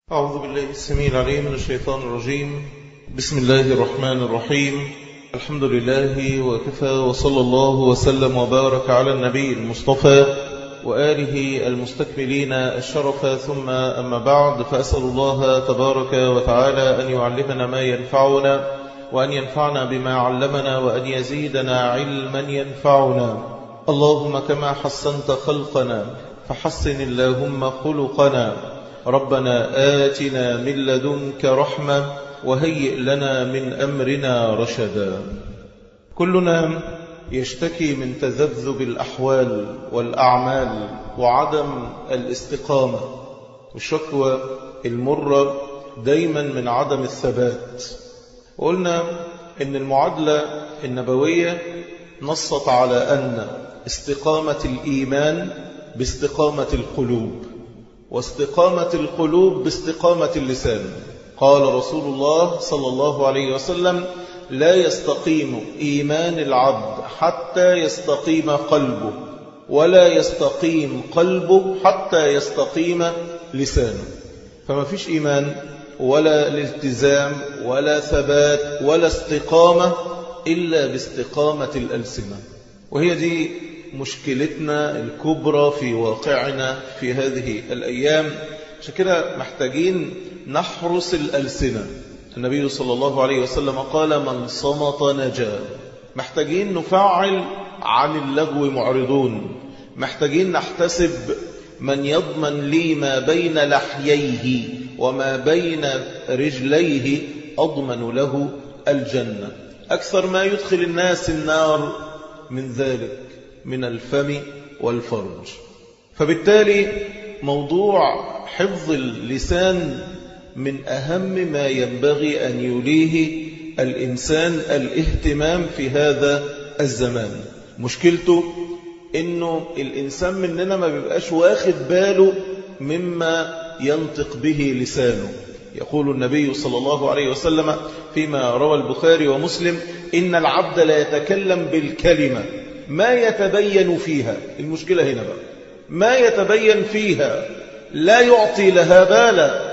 أعوذ بالله السميع العليم من الشيطان الرجيم بسم الله الرحمن الرحيم الحمد لله وكفى وصلى الله وسلم وبارك على النبي المصطفى وآله المستكملين الشرف ثم أما بعد فأسأل الله تبارك وتعالى أن يعلمنا ما ينفعنا وأن ينفعنا بما علمنا وأن يزيدنا علما ينفعنا اللهم كما حسنت خلقنا فحسن اللهم خلقنا ربنا آتنا من لدنك رحمة وهيئ لنا من أمرنا رشدا كلنا يشتكي من تذبذب الأحوال والأعمال وعدم الاستقامة والشكوى المرة دايما من عدم الثبات وقلنا إن المعادلة النبوية نصت على أن استقامة الإيمان باستقامة القلوب واستقامة القلوب باستقامة اللسان قال رسول الله صلى الله عليه وسلم لا يستقيم إيمان العبد حتى يستقيم قلبه ولا يستقيم قلبه حتى يستقيم لسانه فما فيش إيمان ولا الالتزام ولا ثبات ولا استقامة إلا باستقامة الألسنة وهي دي مشكلتنا الكبرى في واقعنا في هذه الأيام عشان كده محتاجين نحرس الألسنة النبي صلى الله عليه وسلم قال من صمت نجا محتاجين نفعل عن اللغو معرضون محتاجين نحتسب من يضمن لي ما بين لحييه وما بين رجليه أضمن له الجنة أكثر ما يدخل الناس النار من ذلك من الفم والفرج فبالتالي موضوع حفظ اللسان من أهم ما ينبغي أن يليه الإنسان الاهتمام في هذا الزمان مشكلته إنه الإنسان مننا ما بيبقاش واخد باله مما ينطق به لسانه يقول النبي صلى الله عليه وسلم فيما روى البخاري ومسلم إن العبد لا يتكلم بالكلمة ما يتبين فيها المشكلة هنا بقى ما يتبين فيها لا يعطي لها بالا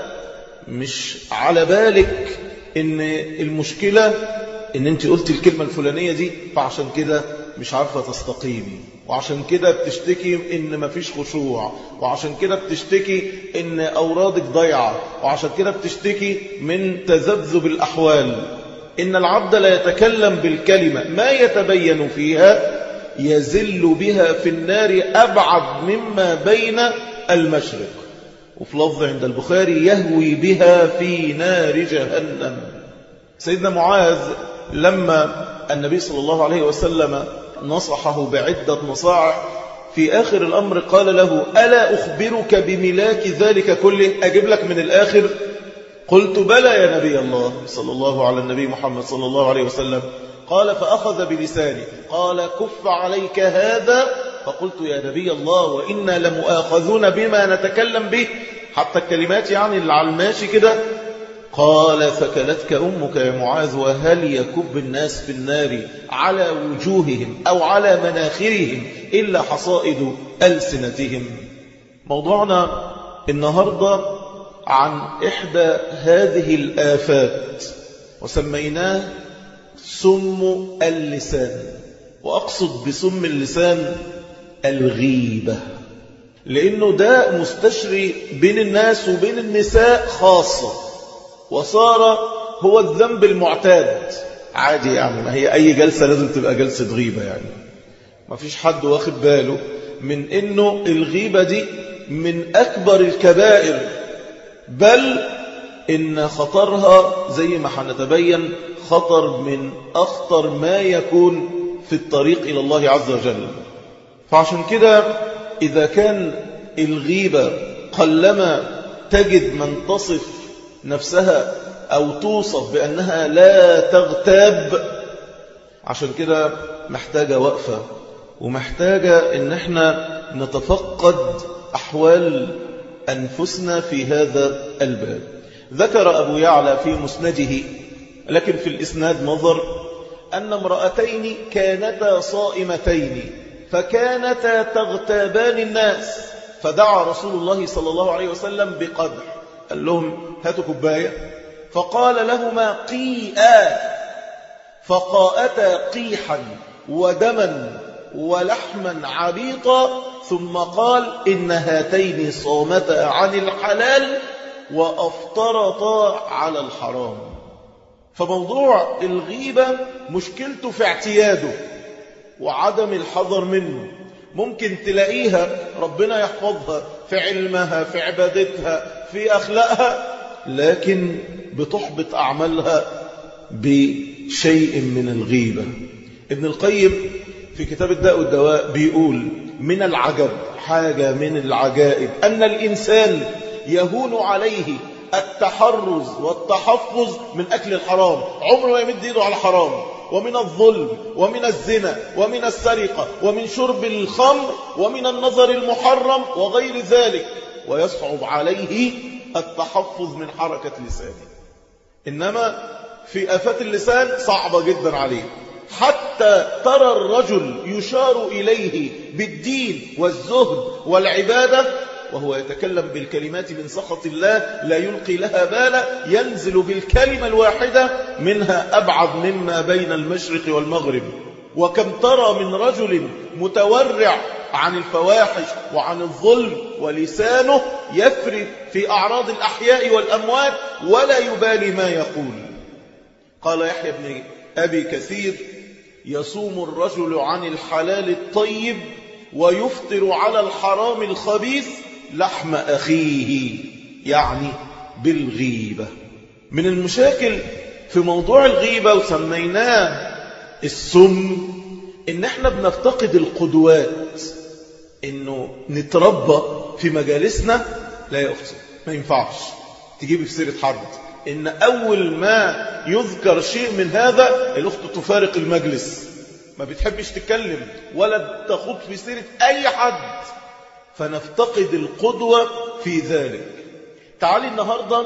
مش على بالك ان المشكلة ان انت قلت الكلمة الفلانية دي فعشان كده مش عارفة تستقيمي وعشان كده بتشتكي ان مفيش خشوع وعشان كده بتشتكي ان اورادك ضيعة وعشان كده بتشتكي من تذبذب الاحوال ان العبد لا يتكلم بالكلمة ما يتبين فيها يزل بها في النار أبعد مما بين المشرق وفي لفظ عند البخاري يهوي بها في نار جهنم سيدنا معاذ لما النبي صلى الله عليه وسلم نصحه بعدة نصائح في آخر الأمر قال له ألا أخبرك بملاك ذلك كله أجيب لك من الآخر قلت بلى يا نبي الله صلى الله على النبي محمد صلى الله عليه وسلم قال فأخذ بلساني قال كف عليك هذا فقلت يا نبي الله وإنا لمؤاخذون بما نتكلم به حتى الكلمات يعني اللي على الماشي كده قال ثكلتك أمك يا معاذ وهل يكب الناس في النار على وجوههم أو على مناخرهم إلا حصائد ألسنتهم موضوعنا النهاردة عن إحدى هذه الآفات وسميناه سم اللسان وأقصد بسم اللسان الغيبة لأنه ده مستشري بين الناس وبين النساء خاصة وصار هو الذنب المعتاد عادي يعني ما هي أي جلسة لازم تبقى جلسة غيبة يعني ما فيش حد واخد باله من أنه الغيبة دي من أكبر الكبائر بل إن خطرها زي ما حنتبين خطر من أخطر ما يكون في الطريق إلى الله عز وجل فعشان كده إذا كان الغيبة قلما تجد من تصف نفسها أو توصف بأنها لا تغتاب عشان كده محتاجة وقفة ومحتاجة إن احنا نتفقد أحوال أنفسنا في هذا الباب ذكر أبو يعلى في مسنده لكن في الإسناد نظر أن امرأتين كانتا صائمتين فكانتا تغتابان الناس فدعا رسول الله صلى الله عليه وسلم بقدح قال لهم هاتوا كوباية فقال لهما قيئا فقاءتا قيحا ودما ولحما عبيطا ثم قال إن هاتين صامتا عن الحلال وأفطرتا على الحرام فموضوع الغيبة مشكلته في اعتياده وعدم الحذر منه ممكن تلاقيها ربنا يحفظها في علمها في عبادتها في أخلاقها لكن بتحبط أعمالها بشيء من الغيبة ابن القيم في كتاب الداء والدواء بيقول من العجب حاجة من العجائب أن الإنسان يهون عليه التحرز والتحفظ من أكل الحرام عمره ما يمد يده على حرام ومن الظلم ومن الزنا ومن السرقة ومن شرب الخمر ومن النظر المحرم وغير ذلك ويصعب عليه التحفظ من حركة لسانه إنما في آفات اللسان صعبة جدا عليه حتى ترى الرجل يشار إليه بالدين والزهد والعبادة وهو يتكلم بالكلمات من سخط الله لا يلقي لها بالا ينزل بالكلمة الواحدة منها أبعد مما بين المشرق والمغرب وكم ترى من رجل متورع عن الفواحش وعن الظلم ولسانه يفرد في أعراض الأحياء والأموات ولا يبالي ما يقول قال يحيى بن أبي كثير يصوم الرجل عن الحلال الطيب ويفطر على الحرام الخبيث لحم أخيه يعني بالغيبة من المشاكل في موضوع الغيبة وسميناه السم ان احنا بنفتقد القدوات انه نتربى في مجالسنا لا يخصر ما ينفعش تجيب في سيرة حد ان اول ما يذكر شيء من هذا الاخت تفارق المجلس ما بتحبش تتكلم ولا تخوض في سيرة اي حد فنفتقد القدوة في ذلك تعالي النهاردة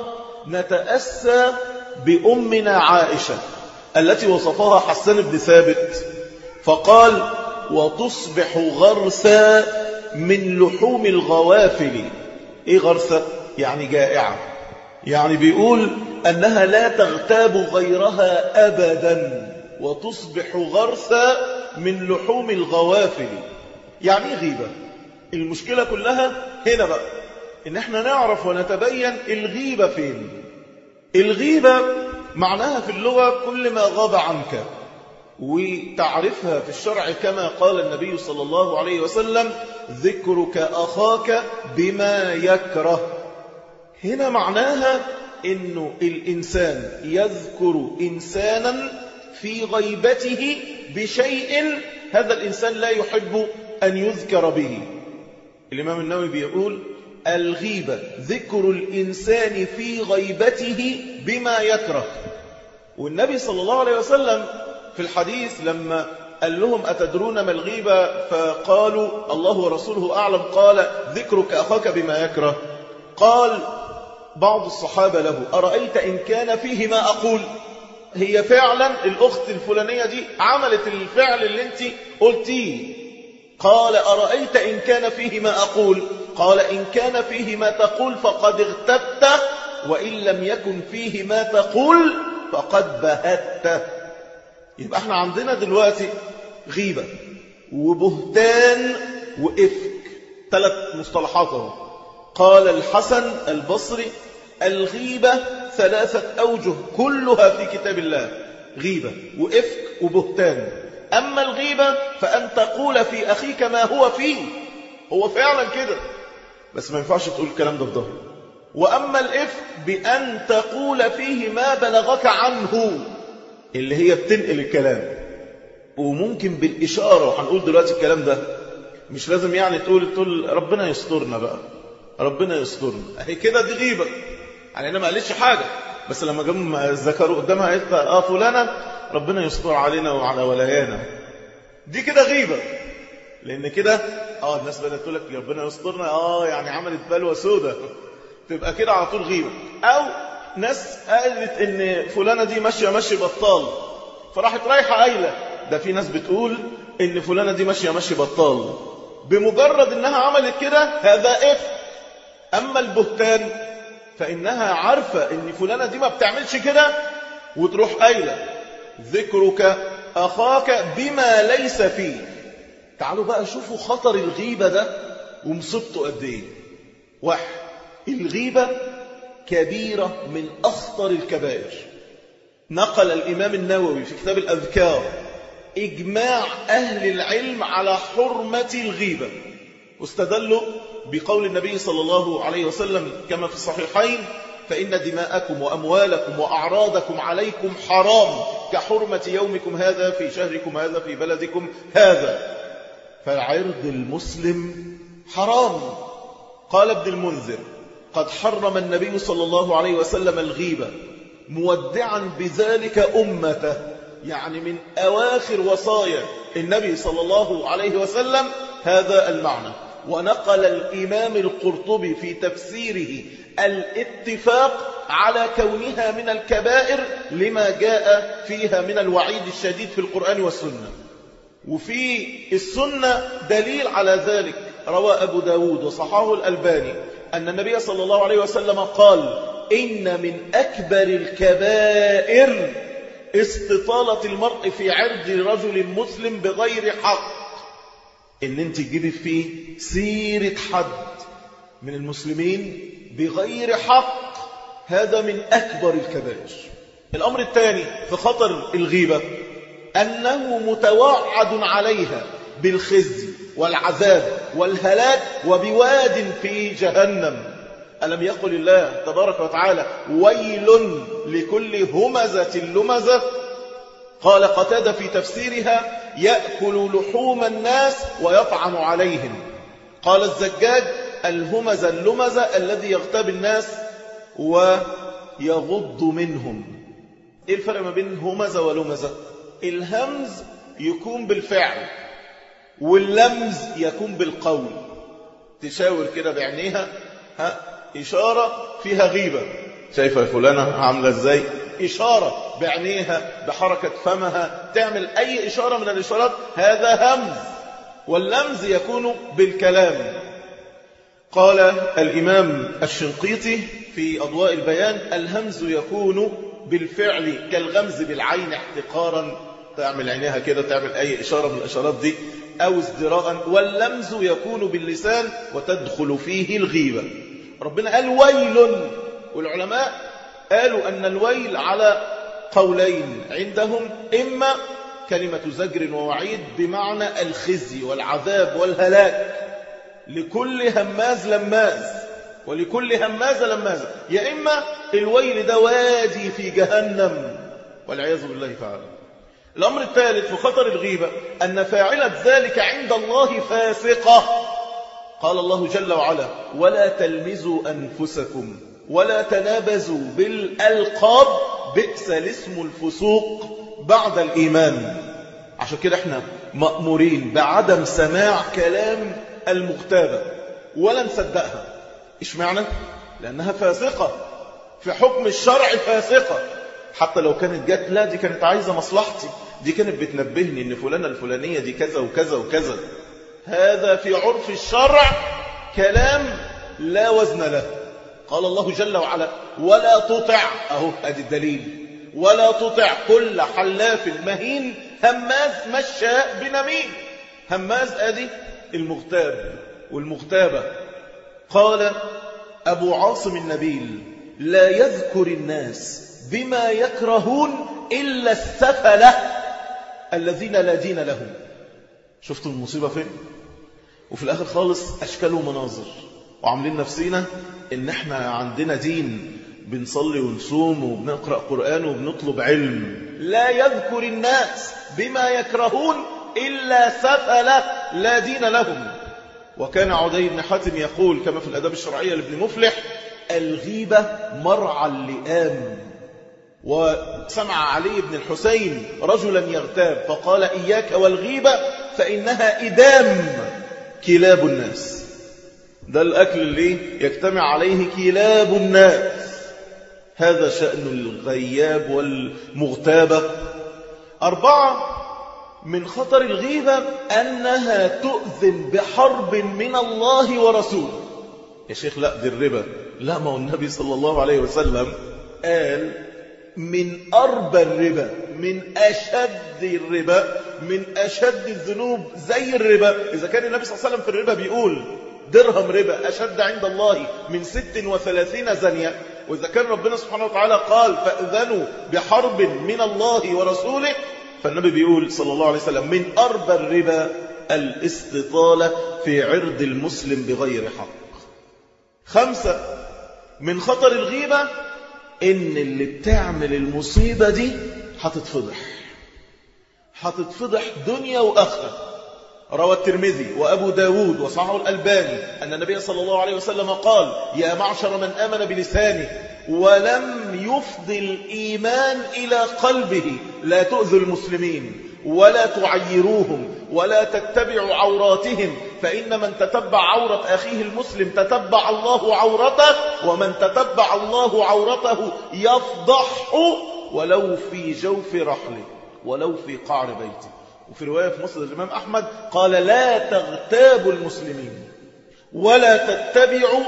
نتأسى بأمنا عائشة التي وصفها حسان بن ثابت فقال وتصبح غرسا من لحوم الغوافل ايه غرسة يعني جائعة يعني بيقول أنها لا تغتاب غيرها أبدا وتصبح غرسا من لحوم الغوافل يعني ايه غيبة المشكلة كلها هنا بقى ان احنا نعرف ونتبين الغيبة فين الغيبة معناها في اللغة كل ما غاب عنك وتعرفها في الشرع كما قال النبي صلى الله عليه وسلم ذكرك أخاك بما يكره هنا معناها انه الانسان يذكر انسانا في غيبته بشيء هذا الانسان لا يحب ان يذكر به الامام النووي بيقول الغيبة ذكر الانسان في غيبته بما يكره والنبي صلى الله عليه وسلم في الحديث لما قال لهم أتدرون ما الغيبة فقالوا الله ورسوله أعلم قال ذكرك أخاك بما يكره قال بعض الصحابة له أرأيت إن كان فيه ما أقول هي فعلا الأخت الفلانية دي عملت الفعل اللي انت قلتيه قال أرأيت إن كان فيه ما أقول قال إن كان فيه ما تقول فقد اغتبت وإن لم يكن فيه ما تقول فقد بهت يبقى احنا عندنا دلوقتي غيبة وبهتان وإفك ثلاث مصطلحات اهو قال الحسن البصري الغيبة ثلاثة أوجه كلها في كتاب الله غيبة وإفك وبهتان أما الغيبة فأن تقول في أخيك ما هو فيه هو فعلا كده بس ما ينفعش تقول الكلام ده في ظهره وأما الإفك بأن تقول فيه ما بلغك عنه اللي هي بتنقل الكلام وممكن بالإشارة وهنقول دلوقتي الكلام ده مش لازم يعني تقول تقول ربنا يسترنا بقى ربنا يسترنا اهي كده دي غيبة يعني انا ما قالتش حاجة بس لما جم ذكروا قدامها قالت اه فلانة ربنا يستر علينا وعلى ولايانا دي كده غيبة لان كده اه الناس بدأت تقول لك ربنا يسترنا اه يعني عملت بلوى سودة تبقى كده على طول غيبة او ناس قالت ان فلانة دي ماشية ماشي بطال فراحت رايحة قايلة ده في ناس بتقول ان فلانة دي ماشية ماشي بطال بمجرد انها عملت كده هذا اف اما البهتان فإنها عارفة إن فلانة دي ما بتعملش كده وتروح قايلة ذكرك أخاك بما ليس فيه تعالوا بقى شوفوا خطر الغيبة ده ومصبته قد إيه واحد الغيبة كبيرة من أخطر الكبائر نقل الإمام النووي في كتاب الأذكار إجماع أهل العلم على حرمة الغيبة واستدلوا بقول النبي صلى الله عليه وسلم كما في الصحيحين فإن دماءكم وأموالكم وأعراضكم عليكم حرام كحرمة يومكم هذا في شهركم هذا في بلدكم هذا فعرض المسلم حرام قال ابن المنذر قد حرم النبي صلى الله عليه وسلم الغيبة مودعا بذلك أمته يعني من أواخر وصايا النبي صلى الله عليه وسلم هذا المعنى ونقل الإمام القرطبي في تفسيره الاتفاق على كونها من الكبائر لما جاء فيها من الوعيد الشديد في القرآن والسنة وفي السنة دليل على ذلك روى أبو داود وصحاه الألباني أن النبي صلى الله عليه وسلم قال إن من أكبر الكبائر استطالة المرء في عرض رجل مسلم بغير حق إن أنت تجيبي فيه سيرة حد من المسلمين بغير حق هذا من أكبر الكبائر الأمر الثاني في خطر الغيبة أنه متوعد عليها بالخزي والعذاب والهلاك وبواد في جهنم ألم يقل الله تبارك وتعالى ويل لكل همزة لمزة قال قتاد في تفسيرها يأكل لحوم الناس ويطعن عليهم قال الزجاج الهمز اللمزة الذي يغتاب الناس ويغض منهم ايه الفرق ما بين همزة ولمزة الهمز يكون بالفعل واللمز يكون بالقول تشاور كده بعينيها ها إشارة فيها غيبة شايفة فلانة عاملة ازاي إشارة بعينيها بحركة فمها تعمل أي إشارة من الإشارات هذا همز واللمز يكون بالكلام قال الإمام الشنقيطي في أضواء البيان الهمز يكون بالفعل كالغمز بالعين احتقارا تعمل عينيها كده تعمل أي إشارة من الإشارات دي أو ازدراء واللمز يكون باللسان وتدخل فيه الغيبة ربنا قال ويل والعلماء قالوا أن الويل على قولين عندهم إما كلمة زجر ووعيد بمعنى الخزي والعذاب والهلاك لكل هماز لماز ولكل هماز لماز يا إما الويل ده وادي في جهنم والعياذ بالله تعالى الأمر الثالث في خطر الغيبة أن فاعلة ذلك عند الله فاسقة قال الله جل وعلا ولا تلمزوا أنفسكم ولا تنابزوا بالألقاب بئس الاسم الفسوق بعد الإيمان عشان كده احنا مأمورين بعدم سماع كلام المغتابة ولا نصدقها إيش معنى؟ لأنها فاسقة في حكم الشرع فاسقة حتى لو كانت جات لا دي كانت عايزة مصلحتي دي كانت بتنبهني ان فلانة الفلانية دي كذا وكذا وكذا هذا في عرف الشرع كلام لا وزن له قال الله جل وعلا ولا تطع اهو ادي الدليل ولا تطع كل حلاف مهين هماز مشاء بنميم هماز ادي المغتاب والمغتابة قال أبو عاصم النبيل لا يذكر الناس بما يكرهون إلا السفلة الذين لا دين لهم شفتوا المصيبة فين وفي الآخر خالص أشكال ومناظر وعاملين نفسينا إن احنا عندنا دين بنصلي ونصوم وبنقرأ قرآن وبنطلب علم لا يذكر الناس بما يكرهون إلا سفلة لا دين لهم وكان عدي بن حاتم يقول كما في الأداب الشرعية لابن مفلح الغيبة مرعى اللئام وسمع علي بن الحسين رجلا يغتاب فقال إياك والغيبة فإنها إدام كلاب الناس ده الأكل اللي يجتمع عليه كلاب الناس هذا شأن الغياب والمغتابة أربعة من خطر الغيبة أنها تؤذن بحرب من الله ورسوله يا شيخ لا دي الربا لا ما هو النبي صلى الله عليه وسلم قال من أربى الربا من أشد الربا من أشد الذنوب زي الربا إذا كان النبي صلى الله عليه وسلم في الربا بيقول درهم ربا أشد عند الله من ست وثلاثين زنية وإذا كان ربنا سبحانه وتعالى قال فأذنوا بحرب من الله ورسوله فالنبي بيقول صلى الله عليه وسلم من أربى الربا الاستطالة في عرض المسلم بغير حق خمسة من خطر الغيبة إن اللي بتعمل المصيبة دي هتتفضح هتتفضح دنيا وآخرة روى الترمذي وأبو داود وصححه الألباني أن النبي صلى الله عليه وسلم قال يا معشر من آمن بلسانه ولم يفضي الإيمان إلى قلبه لا تؤذوا المسلمين ولا تعيروهم ولا تتبعوا عوراتهم فإن من تتبع عورة أخيه المسلم تتبع الله عورته ومن تتبع الله عورته يفضحه ولو في جوف رحله ولو في قعر بيته وفي رواية في مسند الإمام أحمد قال لا تغتابوا المسلمين ولا تتبعوا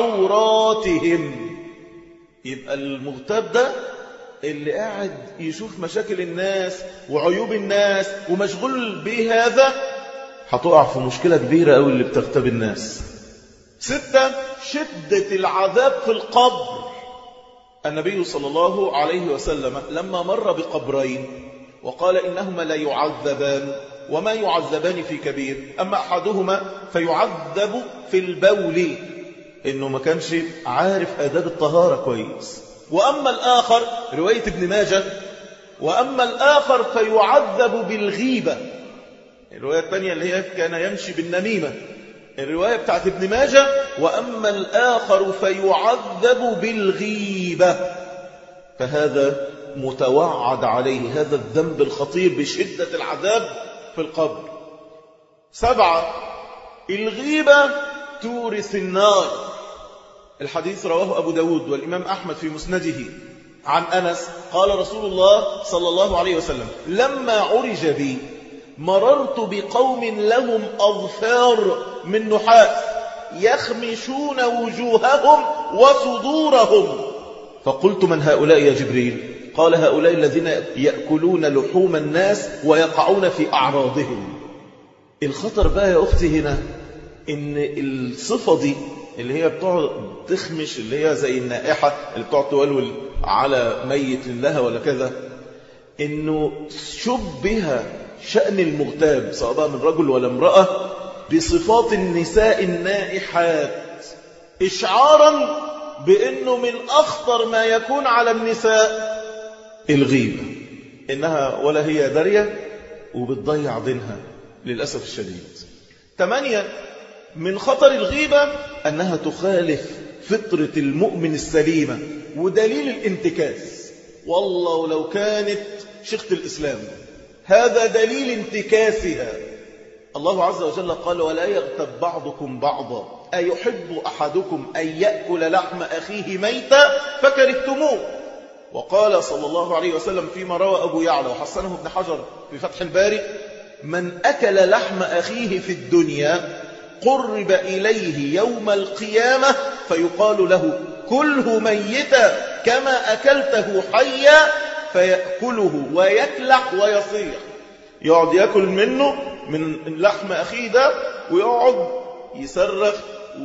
عوراتهم يبقى المغتاب ده اللي قاعد يشوف مشاكل الناس وعيوب الناس ومشغول بهذا هتقع في مشكلة كبيرة قوي اللي بتغتاب الناس ستة شدة العذاب في القبر النبي صلى الله عليه وسلم لما مر بقبرين وقال إنهما لا يعذبان وما يعذبان في كبير أما أحدهما فيعذب في البول إنه ما كانش عارف آداب الطهارة كويس وأما الآخر رواية ابن ماجه وأما الآخر فيعذب بالغيبة الرواية الثانية اللي هي كان يمشي بالنميمة الرواية بتاعت ابن ماجه وأما الآخر فيعذب بالغيبة فهذا متوعد عليه هذا الذنب الخطير بشدة العذاب في القبر سبعة الغيبة تورث النار الحديث رواه أبو داود والإمام أحمد في مسنده عن أنس قال رسول الله صلى الله عليه وسلم لما عرج بي مررت بقوم لهم أظفار من نحاس يخمشون وجوههم وصدورهم فقلت من هؤلاء يا جبريل قال هؤلاء الذين يأكلون لحوم الناس ويقعون في أعراضهم الخطر بقى يا أختي هنا إن الصفة دي اللي هي بتقعد تخمش اللي هي زي النائحة اللي بتقعد تولول على ميت لها ولا كذا إنه شبه شأن المغتاب سواء بقى من رجل ولا امرأة بصفات النساء النائحات إشعارا بأنه من أخطر ما يكون على النساء الغيبة إنها ولا هي دارية وبتضيع دينها للأسف الشديد ثمانية من خطر الغيبة أنها تخالف فطرة المؤمن السليمة ودليل الانتكاس والله لو كانت شيخة الإسلام هذا دليل انتكاسها الله عز وجل قال ولا يغتب بعضكم بعضا أيحب أحدكم أن يأكل لحم أخيه ميتا فكرهتموه وقال صلى الله عليه وسلم فيما روى أبو يعلى وحسنه ابن حجر في فتح الباري من أكل لحم أخيه في الدنيا قرب إليه يوم القيامة فيقال له كله ميتا كما أكلته حيا فيأكله ويكلح ويصيح يقعد يأكل منه من لحم أخيه ده ويقعد يصرخ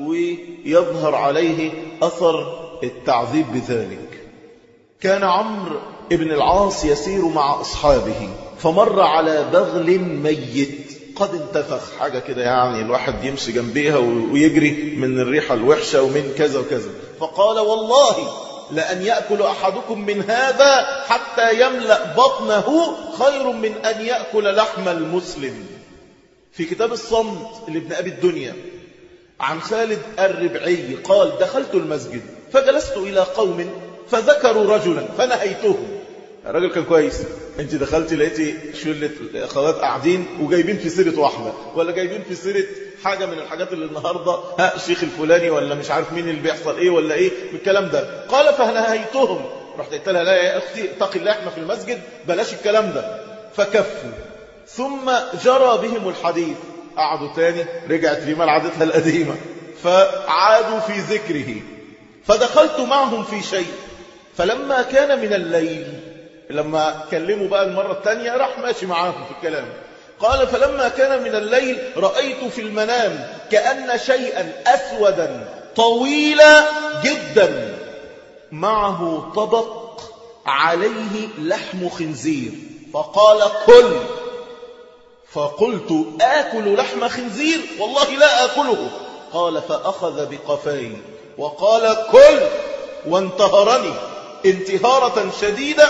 ويظهر عليه أثر التعذيب بذلك كان عمرو ابن العاص يسير مع أصحابه فمر على بغل ميت قد انتفخ حاجة كده يعني الواحد يمشي جنبيها ويجري من الريحة الوحشة ومن كذا وكذا فقال والله لأن يأكل أحدكم من هذا حتى يملأ بطنه خير من أن يأكل لحم المسلم في كتاب الصمت لابن أبي الدنيا عن خالد الربعي قال دخلت المسجد فجلست إلى قوم فذكروا رجلا فنهيتهم الراجل كان كويس انت دخلتي لقيتي شلة اخوات قاعدين وجايبين في سيرة واحدة ولا جايبين في سيرة حاجة من الحاجات اللي النهاردة ها الشيخ الفلاني ولا مش عارف مين اللي بيحصل ايه ولا ايه بالكلام ده قال فنهيتهم رحت قلت لها لا يا اختي اتقي الله احنا في المسجد بلاش الكلام ده فكفوا ثم جرى بهم الحديث قعدوا تاني رجعت في عادتها القديمة فعادوا في ذكره فدخلت معهم في شيء فلما كان من الليل لما كلموا بقى المرة الثانية راح ماشي معاهم في الكلام قال فلما كان من الليل رأيت في المنام كأن شيئا أسودا طويلا جدا معه طبق عليه لحم خنزير فقال كل فقلت آكل لحم خنزير والله لا آكله قال فأخذ بقفاي وقال كل وانتهرني انتهارة شديدة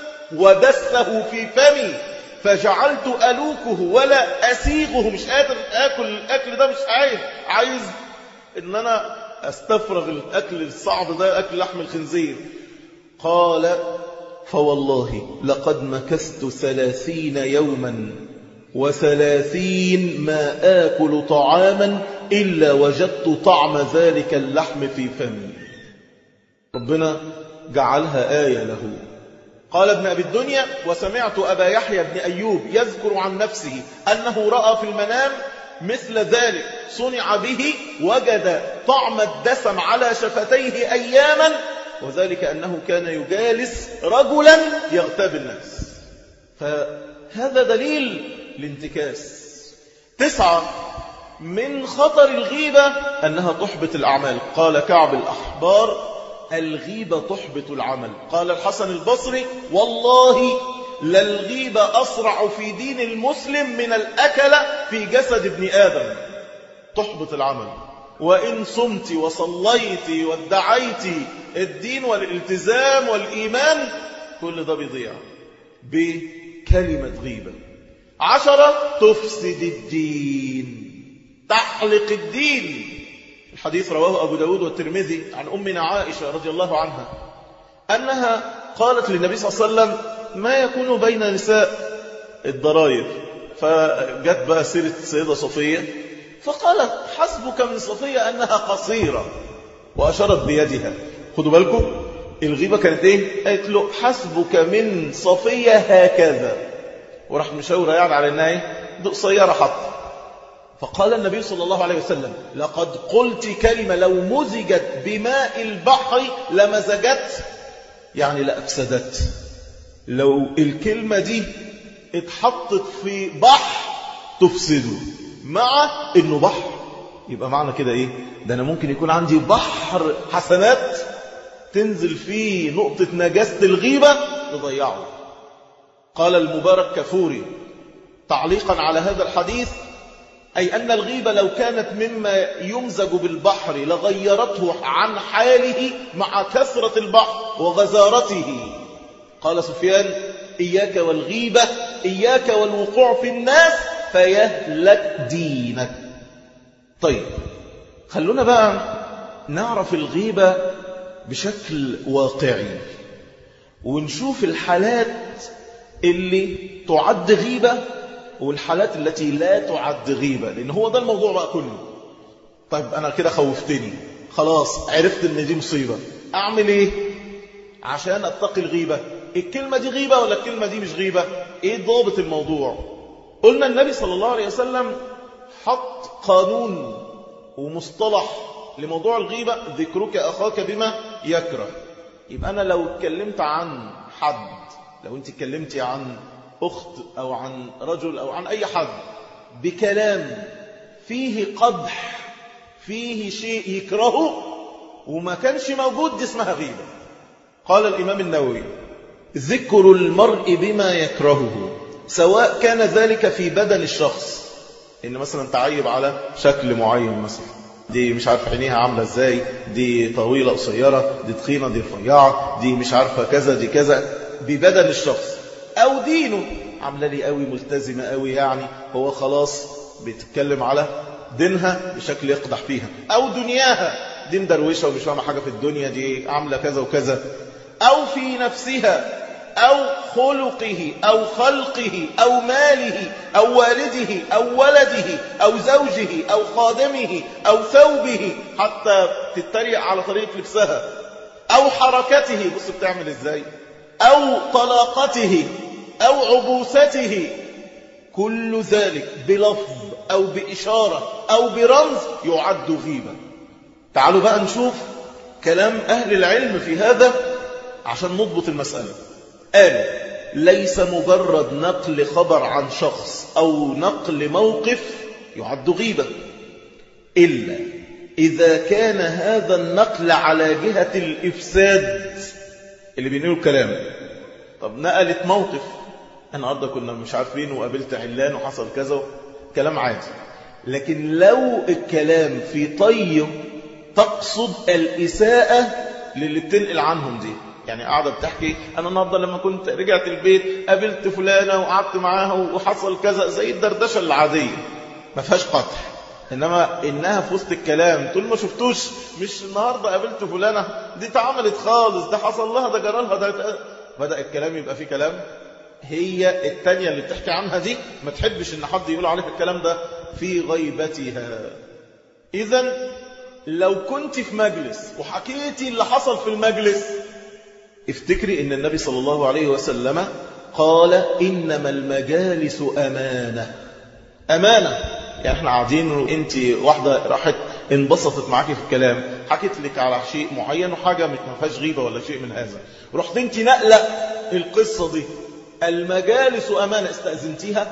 ودسه في فمي فجعلت ألوكه ولا أسيغه مش قادر أكل الأكل ده مش عايز عايز إن أنا أستفرغ الأكل الصعب ده أكل لحم الخنزير قال فوالله لقد مكثت ثلاثين يوما وثلاثين ما آكل طعاما إلا وجدت طعم ذلك اللحم في فمي ربنا جعلها آية له قال ابن أبي الدنيا وسمعت أبا يحيى بن أيوب يذكر عن نفسه أنه رأى في المنام مثل ذلك صنع به وجد طعم الدسم على شفتيه أياما وذلك أنه كان يجالس رجلا يغتاب الناس فهذا دليل الانتكاس تسعة من خطر الغيبة أنها تحبط الأعمال قال كعب الأحبار الغيبة تحبط العمل قال الحسن البصري والله للغيبة أسرع في دين المسلم من الأكل في جسد ابن آدم تحبط العمل وإن صمت وصليت وادعيت الدين والالتزام والإيمان كل ده بيضيع بكلمة غيبة عشرة تفسد الدين تحلق الدين الحديث رواه أبو داود والترمذي عن أمنا عائشة رضي الله عنها أنها قالت للنبي صلى الله عليه وسلم ما يكون بين نساء الضراير فجت بقى سيرة السيدة صفية فقالت حسبك من صفية أنها قصيرة وأشارت بيدها خدوا بالكم الغيبة كانت إيه قالت له حسبك من صفية هكذا وراح مشاورة يعني على أنها إيه دي قصيرة حتى فقال النبي صلى الله عليه وسلم لقد قلت كلمة لو مزجت بماء البحر لمزجت يعني لأفسدت لو الكلمة دي اتحطت في بحر تفسده مع انه بحر يبقى معنى كده ايه ده انا ممكن يكون عندي بحر حسنات تنزل فيه نقطة نجاسة الغيبة تضيعه قال المبارك كفوري تعليقا على هذا الحديث أي أن الغيبة لو كانت مما يمزج بالبحر لغيرته عن حاله مع كثرة البحر وغزارته قال سفيان إياك والغيبة إياك والوقوع في الناس فيهلك دينك طيب خلونا بقى نعرف الغيبة بشكل واقعي ونشوف الحالات اللي تعد غيبة والحالات التي لا تعد غيبة لأن هو ده الموضوع بقى كله طيب أنا كده خوفتني خلاص عرفت أن دي مصيبة أعمل إيه عشان أتقي الغيبة الكلمة دي غيبة ولا الكلمة دي مش غيبة إيه ضابط الموضوع قلنا النبي صلى الله عليه وسلم حط قانون ومصطلح لموضوع الغيبة ذكرك أخاك بما يكره يبقى أنا لو اتكلمت عن حد لو أنت اتكلمتي عن أخت أو عن رجل أو عن أي حد بكلام فيه قدح فيه شيء يكرهه وما كانش موجود دي اسمها غيبة قال الإمام النووي ذكر المرء بما يكرهه سواء كان ذلك في بدن الشخص إن مثلا تعيب على شكل معين مثلا دي مش عارفه عينيها عاملة ازاي دي طويلة قصيرة دي تخينة دي رفيعة دي مش عارفة كذا دي كذا ببدن الشخص أو دينه عاملة لي قوي ملتزمة قوي يعني هو خلاص بيتكلم على دينها بشكل يقدح فيها أو دنياها دي مدروشة ومش فاهمة حاجة في الدنيا دي عاملة كذا وكذا أو في نفسها أو خلقه أو خلقه أو ماله أو والده أو ولده أو زوجه أو خادمه أو ثوبه حتى تتريق على طريقة لبسها أو حركته بص بتعمل إزاي أو طلاقته أو عبوسته كل ذلك بلفظ أو بإشارة أو برمز يعد غيبة تعالوا بقى نشوف كلام أهل العلم في هذا عشان نضبط المسألة قالوا ليس مجرد نقل خبر عن شخص أو نقل موقف يعد غيبة إلا إذا كان هذا النقل على جهة الإفساد اللي بينقلوا الكلام طب نقلت موقف النهارده كنا مش عارفين وقابلت علان وحصل كذا كلام عادي لكن لو الكلام في طي تقصد الإساءة للي بتنقل عنهم دي يعني قاعدة بتحكي أنا النهاردة لما كنت رجعت البيت قابلت فلانة وقعدت معاها وحصل كذا زي الدردشة العادية ما فيهاش قطع إنما إنها في وسط الكلام تقول ما شفتوش مش النهاردة قابلت فلانة دي اتعملت خالص ده حصل لها ده جرى لها ده بدأ الكلام يبقى فيه كلام هي التانية اللي بتحكي عنها دي ما تحبش ان حد يقول عليك الكلام ده في غيبتها اذا لو كنت في مجلس وحكيتي اللي حصل في المجلس افتكري ان النبي صلى الله عليه وسلم قال انما المجالس امانه امانه يعني احنا قاعدين وانت واحده راحت انبسطت معاكي في الكلام حكيت لك على شيء معين وحاجه ما فيهاش غيبه ولا شيء من هذا رحت انت نقله القصه دي المجالس أمانة استأذنتيها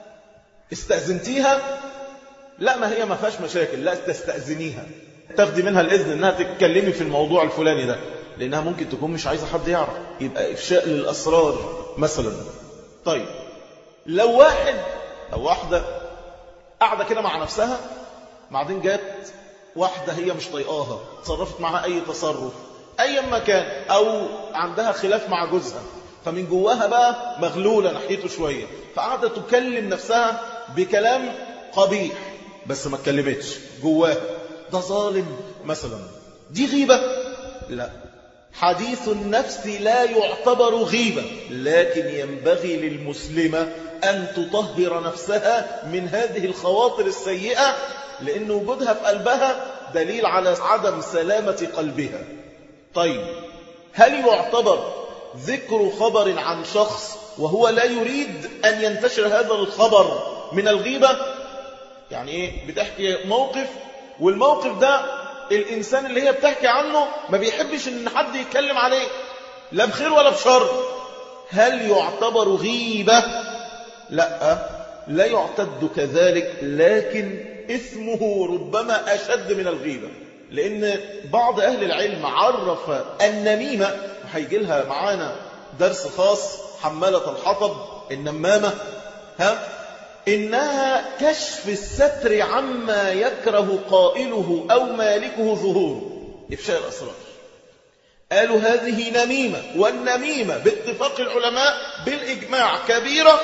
استأذنتيها لا ما هي ما فيهاش مشاكل لا تستأذنيها تاخدي منها الإذن أنها تتكلمي في الموضوع الفلاني ده لأنها ممكن تكون مش عايزة حد يعرف يبقى إفشاء للأسرار مثلا طيب لو واحد أو واحدة قاعدة كده مع نفسها بعدين جت واحدة هي مش طايقاها تصرفت معها أي تصرف أيا ما كان أو عندها خلاف مع جوزها فمن جواها بقى مغلولة ناحيته شوية فقعدت تكلم نفسها بكلام قبيح بس ما اتكلمتش جواها ده ظالم مثلا دي غيبة لا حديث النفس لا يعتبر غيبة لكن ينبغي للمسلمة أن تطهر نفسها من هذه الخواطر السيئة لأن وجودها في قلبها دليل على عدم سلامة قلبها طيب هل يعتبر ذكر خبر عن شخص وهو لا يريد أن ينتشر هذا الخبر من الغيبة يعني إيه بتحكي موقف والموقف ده الإنسان اللي هي بتحكي عنه ما بيحبش أن حد يتكلم عليه لا بخير ولا بشر هل يعتبر غيبة لا لا يعتد كذلك لكن اسمه ربما أشد من الغيبة لأن بعض أهل العلم عرف النميمة وهيجي لها معانا درس خاص حمالة الحطب النمامة ها إنها كشف الستر عما يكره قائله أو مالكه ظهوره إفشاء الأسرار قالوا هذه نميمة والنميمة باتفاق العلماء بالإجماع كبيرة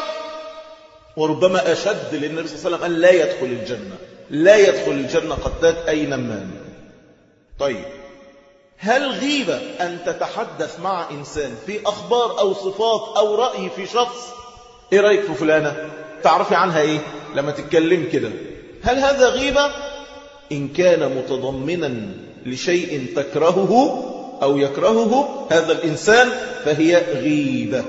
وربما أشد لأن النبي صلى الله عليه وسلم قال لا يدخل الجنة لا يدخل الجنة قتات أي نمام طيب هل غيبة أن تتحدث مع إنسان في أخبار أو صفات أو رأي في شخص إيه رأيك في فلانة تعرفي عنها إيه لما تتكلم كده هل هذا غيبة إن كان متضمنا لشيء تكرهه أو يكرهه هذا الإنسان فهي غيبة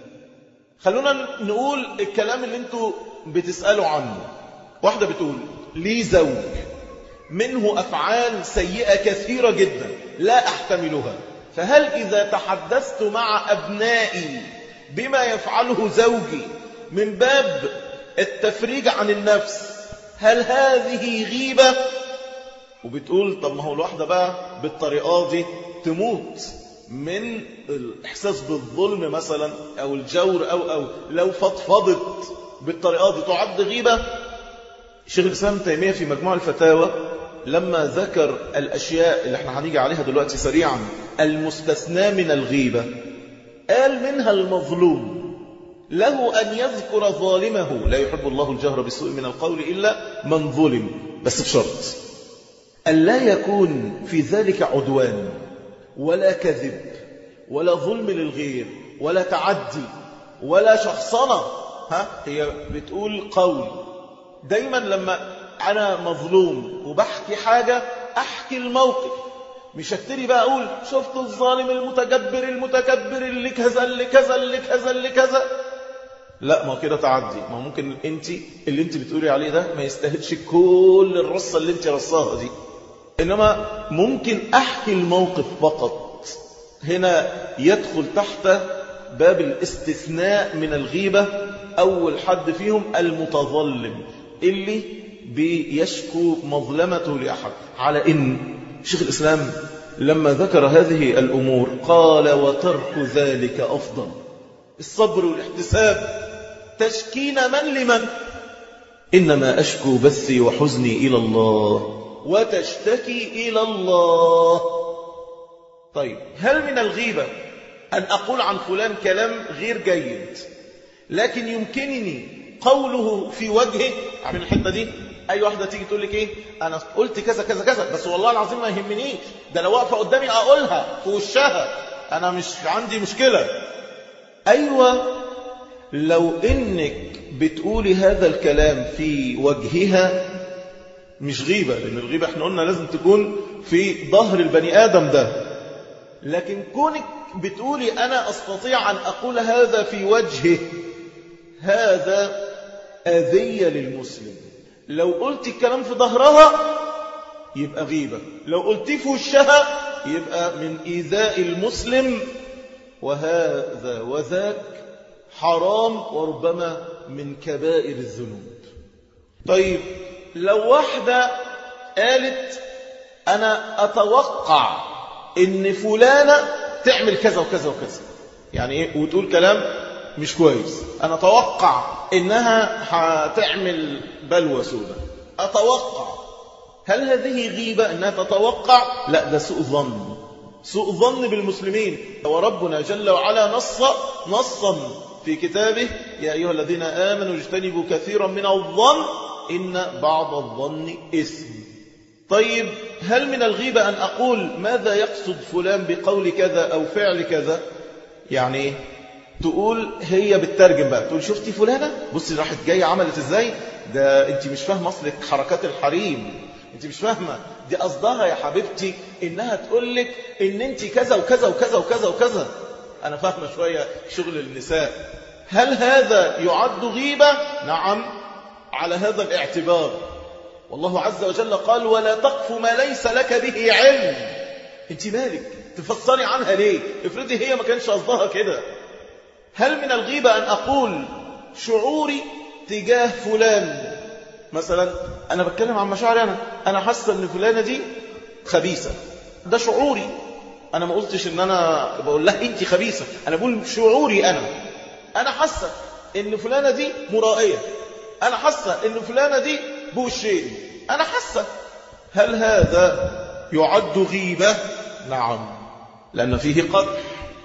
خلونا نقول الكلام اللي انتوا بتسألوا عنه واحدة بتقول لي زوج منه أفعال سيئة كثيرة جدا لا أحتملها فهل إذا تحدثت مع أبنائي بما يفعله زوجي من باب التفريج عن النفس هل هذه غيبة وبتقول طب ما هو الواحدة بقى بالطريقة دي تموت من الإحساس بالظلم مثلا أو الجور أو أو لو فضفضت بالطريقة دي تعد غيبة شيخ الإسلام تيمية في مجموع الفتاوى لما ذكر الأشياء اللي احنا هنيجي عليها دلوقتي سريعا المستثنى من الغيبة قال منها المظلوم له أن يذكر ظالمه لا يحب الله الجهر بالسوء من القول إلا من ظلم بس بشرط أن لا يكون في ذلك عدوان ولا كذب ولا ظلم للغير ولا تعدي ولا شخصنة ها هي بتقول قول دايما لما أنا مظلوم وبحكي حاجة أحكي الموقف مش هكتري بقى أقول شفت الظالم المتجبر المتكبر اللي كذا اللي كذا اللي كذا اللي كذا لا ما كده تعدي ما ممكن انت اللي انت بتقولي عليه ده ما يستاهلش كل الرصة اللي انت رصاها دي إنما ممكن أحكي الموقف فقط هنا يدخل تحت باب الاستثناء من الغيبة أول حد فيهم المتظلم اللي بيشكو مظلمته لأحد على إن شيخ الإسلام لما ذكر هذه الأمور قال وترك ذلك أفضل الصبر والاحتساب تشكين من لمن إنما أشكو بثي وحزني إلى الله وتشتكي إلى الله طيب هل من الغيبة أن أقول عن فلان كلام غير جيد لكن يمكنني قوله في وجهه عارفين الحته دي اي واحده تيجي تقول لك ايه انا قلت كذا كذا كذا بس والله العظيم ما يهمنيش ده لو واقفه قدامي اقولها في وشها انا مش عندي مشكله ايوه لو انك بتقولي هذا الكلام في وجهها مش غيبه لان الغيبه احنا قلنا لازم تكون في ظهر البني ادم ده لكن كونك بتقولي انا استطيع ان اقول هذا في وجهه هذا أذية للمسلم لو قلت الكلام في ظهرها يبقى غيبة لو قلت في وشها يبقى من إيذاء المسلم وهذا وذاك حرام وربما من كبائر الذنوب طيب لو واحدة قالت أنا أتوقع إن فلانة تعمل كذا وكذا وكذا يعني إيه وتقول كلام مش كويس أنا أتوقع إنها هتعمل بلوى سودة أتوقع هل هذه غيبة إنها تتوقع لا ده سوء ظن سوء ظن بالمسلمين وربنا جل وعلا نص نصا في كتابه يا أيها الذين آمنوا اجتنبوا كثيرا من الظن إن بعض الظن إثم طيب هل من الغيبة أن أقول ماذا يقصد فلان بقول كذا أو فعل كذا يعني تقول هي بتترجم بقى تقول شفتي فلانة بصي راحت جاية عملت ازاي ده انت مش فاهمه اصلك حركات الحريم انت مش فاهمه دي قصدها يا حبيبتي انها تقول لك ان انت كذا وكذا وكذا وكذا وكذا انا فاهمه شويه شغل النساء هل هذا يعد غيبه نعم على هذا الاعتبار والله عز وجل قال ولا تقف ما ليس لك به علم انت مالك تفصلي عنها ليه افرضي هي ما كانش قصدها كده هل من الغيبة أن أقول شعوري تجاه فلان مثلا أنا بتكلم عن مشاعري أنا أنا حاسة أن فلانة دي خبيثة ده شعوري أنا ما قلتش أن أنا بقول لها أنت خبيثة أنا بقول شعوري أنا أنا حاسة أن فلانة دي مرائية أنا حاسة أن فلانة دي بوشين أنا حاسة هل هذا يعد غيبة نعم لأن فيه قدر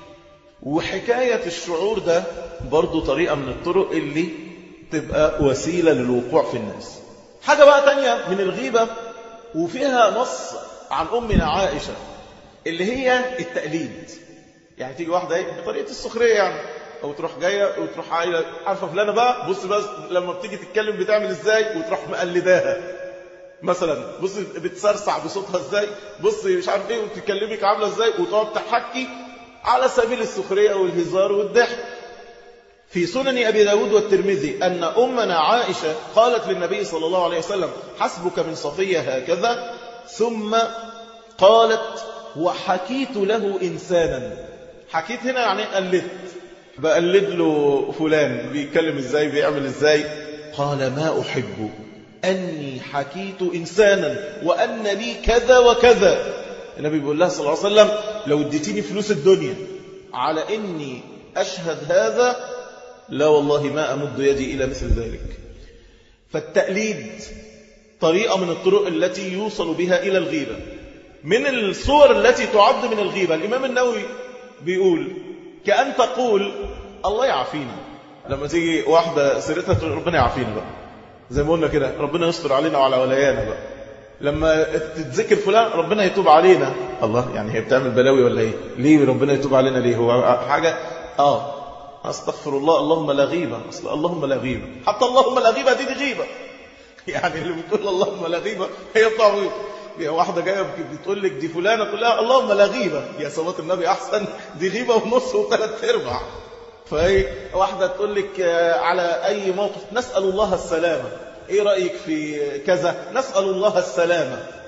وحكاية الشعور ده برضو طريقة من الطرق اللي تبقى وسيلة للوقوع في الناس حاجة بقى تانية من الغيبة وفيها نص عن أمنا عائشة اللي هي التقليد يعني تيجي واحدة ايه بطريقة السخرية يعني أو تروح جاية وتروح عايلة عارفة فلانة بقى بص بس لما بتيجي تتكلم بتعمل ازاي وتروح مقلداها مثلا بص بتسرسع بصوتها ازاي بص مش عارف ايه وتكلمك عاملة ازاي وتقعد تحكي على سبيل السخرية والهزار والضحك في سنن أبي داود والترمذي أن أمنا عائشة قالت للنبي صلى الله عليه وسلم حسبك من صفية هكذا ثم قالت وحكيت له إنسانا حكيت هنا يعني قلدت بقلد له فلان بيتكلم ازاي بيعمل ازاي قال ما أحب أني حكيت إنسانا وأن لي كذا وكذا النبي بيقول لها صلى الله عليه وسلم لو اديتيني فلوس الدنيا على إني أشهد هذا لا والله ما أمد يدي إلى مثل ذلك فالتقليد طريقة من الطرق التي يوصل بها إلى الغيبة من الصور التي تعد من الغيبة الإمام النووي بيقول كأن تقول الله يعافينا لما تيجي واحدة سيرتها تقول ربنا يعافينا بقى زي ما قلنا كده ربنا يستر علينا وعلى ولايانا بقى لما تتذكر فلان ربنا يتوب علينا الله يعني هي بتعمل بلاوي ولا ايه ليه ربنا يتوب علينا ليه هو حاجة اه استغفر الله اللهم لا غيبة أصل اللهم لا غيبة حتى اللهم لا غيبة دي دي غيبة يعني اللي بتقول اللهم لا غيبة هي بتاع غيبة هي واحدة جاية بتقول لك دي فلانة تقول لها اللهم لا غيبة يا صلاة النبي أحسن دي غيبة ونص وثلاث ارباع فهي واحدة تقول لك على أي موقف نسأل الله السلامة ايه رأيك في كذا نسأل الله السلامة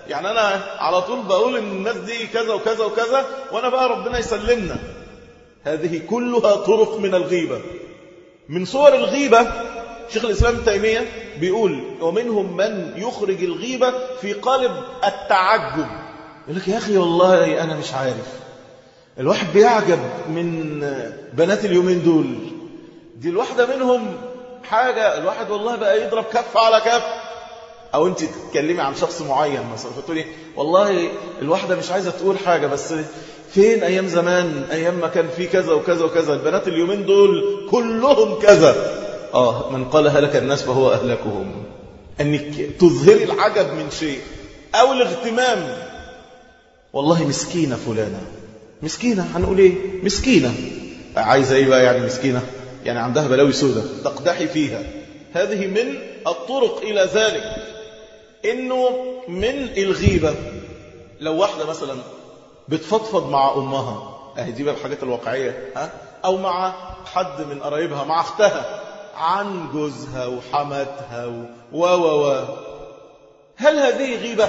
يعني أنا على طول بقول إن الناس دي كذا وكذا وكذا وأنا بقى ربنا يسلمنا هذه كلها طرق من الغيبة من صور الغيبة شيخ الإسلام ابن تيمية بيقول ومنهم من يخرج الغيبة في قالب التعجب يقول لك يا أخي والله أنا مش عارف الواحد بيعجب من بنات اليومين دول دي الواحدة منهم حاجة الواحد والله بقى يضرب كف على كف أو أنت تتكلمي عن شخص معين مثلا فتقولي والله الواحدة مش عايزة تقول حاجة بس فين أيام زمان أيام ما كان في كذا وكذا وكذا البنات اليومين دول كلهم كذا آه من قال هلك الناس فهو أهلكهم أنك تظهري العجب من شيء أو الاغتمام والله مسكينة فلانة مسكينة هنقول إيه مسكينة عايزة إيه بقى يعني مسكينة يعني عندها بلاوي سودة تقدحي فيها هذه من الطرق إلى ذلك إنه من الغيبة لو واحدة مثلا بتفضفض مع أمها أهي دي بقى الحاجات الواقعية ها؟ أو مع حد من قرايبها مع أختها عن جوزها وحماتها و و و هل هذه غيبة؟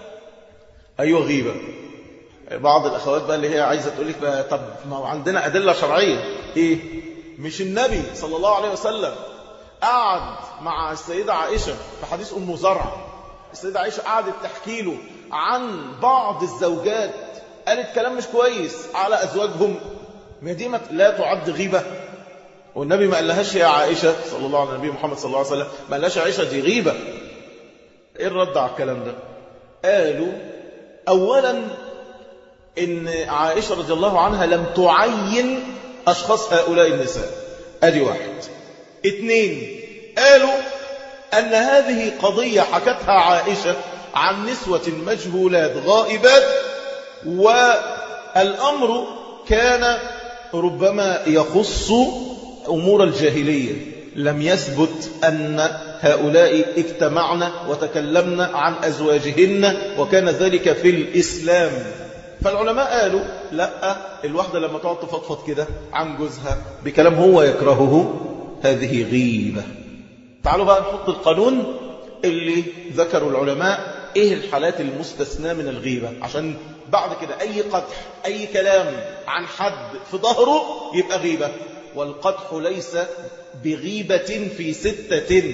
أيوة غيبة بعض الأخوات بقى اللي هي عايزة تقول لك بقى طب ما هو عندنا أدلة شرعية إيه؟ مش النبي صلى الله عليه وسلم قعد مع السيدة عائشة في حديث أم زرع السيدة عائشة قعدت تحكي له عن بعض الزوجات قالت كلام مش كويس على أزواجهم ما دي لا تعد غيبة والنبي ما قالهاش يا عائشة صلى الله عليه النبي محمد صلى الله عليه وسلم ما قالهاش يا عائشة دي غيبة ايه الرد على الكلام ده قالوا أولا إن عائشة رضي الله عنها لم تعين أشخاص هؤلاء النساء أدي واحد اثنين قالوا أن هذه قضية حكتها عائشة عن نسوة مجهولات غائبات والأمر كان ربما يخص أمور الجاهلية لم يثبت أن هؤلاء اجتمعن وتكلمن عن أزواجهن وكان ذلك في الإسلام فالعلماء قالوا لا الواحدة لما تقعد تفضفض كده عن جوزها بكلام هو يكرهه هذه غيبة تعالوا بقى نحط القانون اللي ذكروا العلماء ايه الحالات المستثناة من الغيبة عشان بعد كده اي قدح اي كلام عن حد في ظهره يبقى غيبة والقدح ليس بغيبة في ستة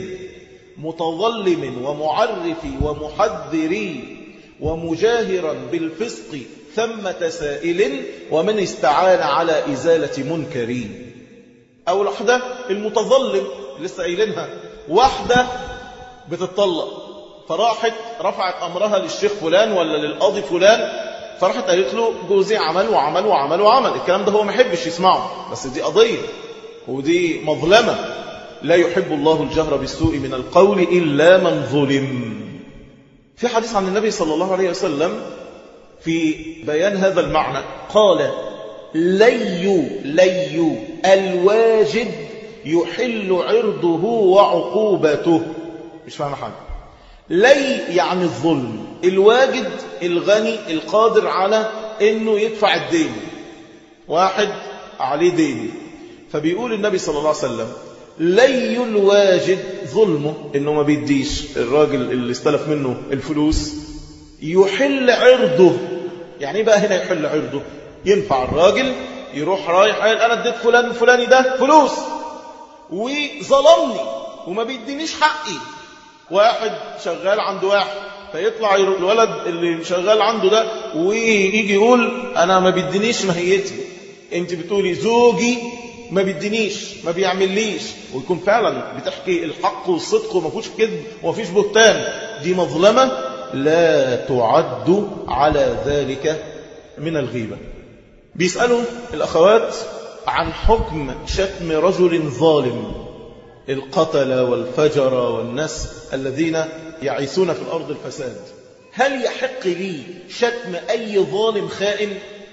متظلم ومعرف ومحذر ومجاهرا بالفسق ثمة سائل ومن استعان على إزالة منكر أول واحدة المتظلم لسه قايلينها واحدة بتطلق فراحت رفعت أمرها للشيخ فلان ولا للقاضي فلان فراحت قالت له جوزي عمل وعمل وعمل وعمل الكلام ده هو ما يحبش يسمعه بس دي قضية ودي مظلمة لا يحب الله الجهر بالسوء من القول إلا من ظلم في حديث عن النبي صلى الله عليه وسلم في بيان هذا المعنى قال لي لي الواجد يحل عرضه وعقوبته مش فاهم حاجة لي يعني الظلم الواجد الغني القادر على انه يدفع الدين واحد عليه دين فبيقول النبي صلى الله عليه وسلم لي الواجد ظلمه انه ما بيديش الراجل اللي استلف منه الفلوس يحل عرضه يعني بقى هنا يحل عرضه ينفع الراجل يروح رايح قال انا اديت فلان فلاني ده فلوس وظلمني وما بيدينيش حقي واحد شغال عند واحد فيطلع الولد اللي شغال عنده ده ويجي يقول انا ما بيدينيش ماهيتي انت بتقولي زوجي ما بيدينيش ما بيعمليش ويكون فعلا بتحكي الحق والصدق وما فيش كذب وما فيش بهتان دي مظلمة لا تعد على ذلك من الغيبة بيسألوا الأخوات عن حكم شتم رجل ظالم القتل والفجر والناس الذين يعيثون في الأرض الفساد هل يحق لي شتم أي ظالم خائن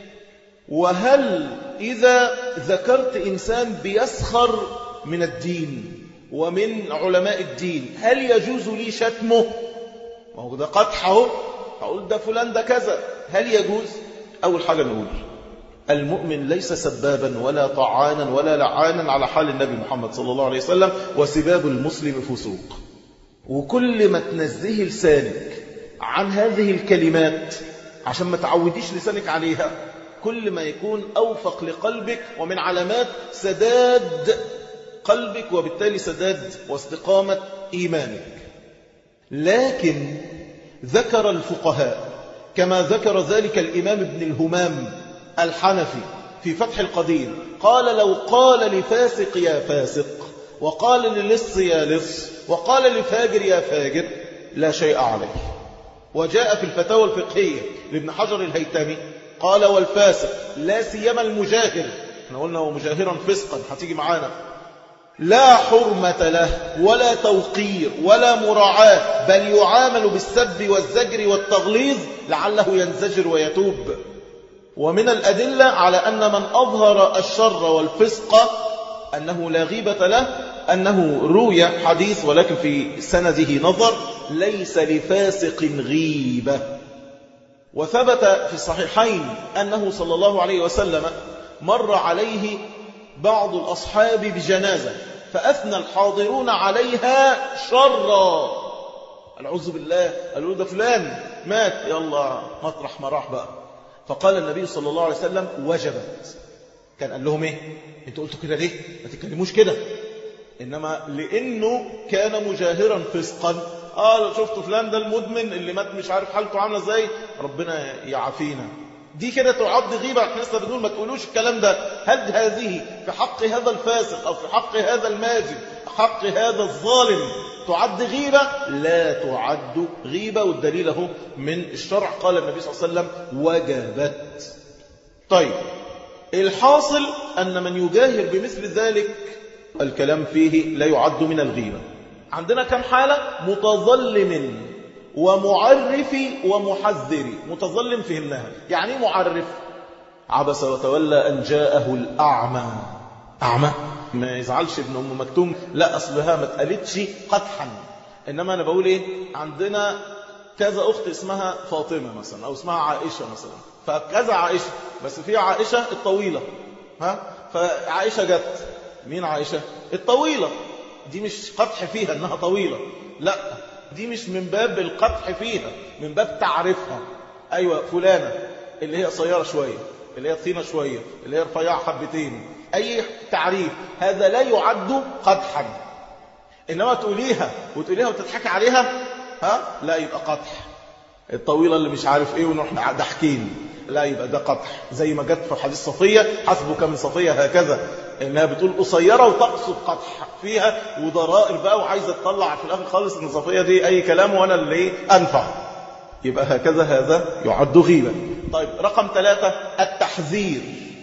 وهل إذا ذكرت إنسان بيسخر من الدين ومن علماء الدين هل يجوز لي شتمه ما هو ده قدحه أقول ده فلان ده كذا هل يجوز أول حاجة نقول المؤمن ليس سبابا ولا طعانا ولا لعانا على حال النبي محمد صلى الله عليه وسلم وسباب المسلم فسوق وكل ما تنزه لسانك عن هذه الكلمات عشان ما تعوديش لسانك عليها كل ما يكون أوفق لقلبك ومن علامات سداد قلبك وبالتالي سداد واستقامة إيمانك لكن ذكر الفقهاء كما ذكر ذلك الإمام ابن الهمام الحنفي في فتح القدير قال لو قال لفاسق يا فاسق وقال للص يا لص وقال لفاجر يا فاجر لا شيء عليه وجاء في الفتاوى الفقهية لابن حجر الهيتمي قال والفاسق لا سيما المجاهر احنا قلنا هو مجاهرا فسقا هتيجي معانا لا حرمة له ولا توقير ولا مراعاة بل يعامل بالسب والزجر والتغليظ لعله ينزجر ويتوب ومن الأدلة على أن من أظهر الشر والفسق أنه لا غيبة له أنه روي حديث ولكن في سنده نظر ليس لفاسق غيبة وثبت في الصحيحين أنه صلى الله عليه وسلم مر عليه بعض الأصحاب بجنازة فأثنى الحاضرون عليها شرا العوذ بالله قالوا ده فلان مات يلا مطرح ما راح بقى فقال النبي صلى الله عليه وسلم وجبت كان قال لهم ايه انتوا قلتوا كده ليه ما تتكلموش كده انما لانه كان مجاهرا فسقا اه شفتوا فلان ده المدمن اللي مات مش عارف حالته عامله ازاي ربنا يعافينا دي كده تعد غيبة احنا لسه بنقول ما تقولوش الكلام ده هل هذه في حق هذا الفاسق أو في حق هذا الماجد حق هذا الظالم تعد غيبة لا تعد غيبة والدليل اهو من الشرع قال النبي صلى الله عليه وسلم وجبت طيب الحاصل أن من يجاهر بمثل ذلك الكلام فيه لا يعد من الغيبة عندنا كم حالة متظلم ومعرف ومحذر متظلم فهمناها يعني معرف عبس وتولى أن جاءه الأعمى أعمى ما يزعلش ابن أم مكتوم لا أصلها ما اتقالتش قدحا إنما أنا بقول إيه عندنا كذا أخت اسمها فاطمة مثلا أو اسمها عائشة مثلا فكذا عائشة بس في عائشة الطويلة ها فعائشة جت مين عائشة الطويلة دي مش قدح فيها انها طويلة لا دي مش من باب القدح فيها من باب تعرفها ايوه فلانة اللي هي قصيرة شوية اللي هي تخينة شوية اللي هي رفيعة حبتين اي تعريف هذا لا يعد قدحا انما تقوليها وتقوليها وتضحكي عليها ها لا يبقى قدح الطويلة اللي مش عارف ايه ونروح ضحكين لا يبقى ده قدح زي ما جت في حديث صفية حسبك من صفية هكذا انها بتقول قصيرة وتقصد قدح فيها وضرائر بقى وعايزة تطلع في الاخر خالص ان صفية دي اي كلام وانا اللي انفع يبقى هكذا هذا يعد غيبة طيب رقم ثلاثة التحذير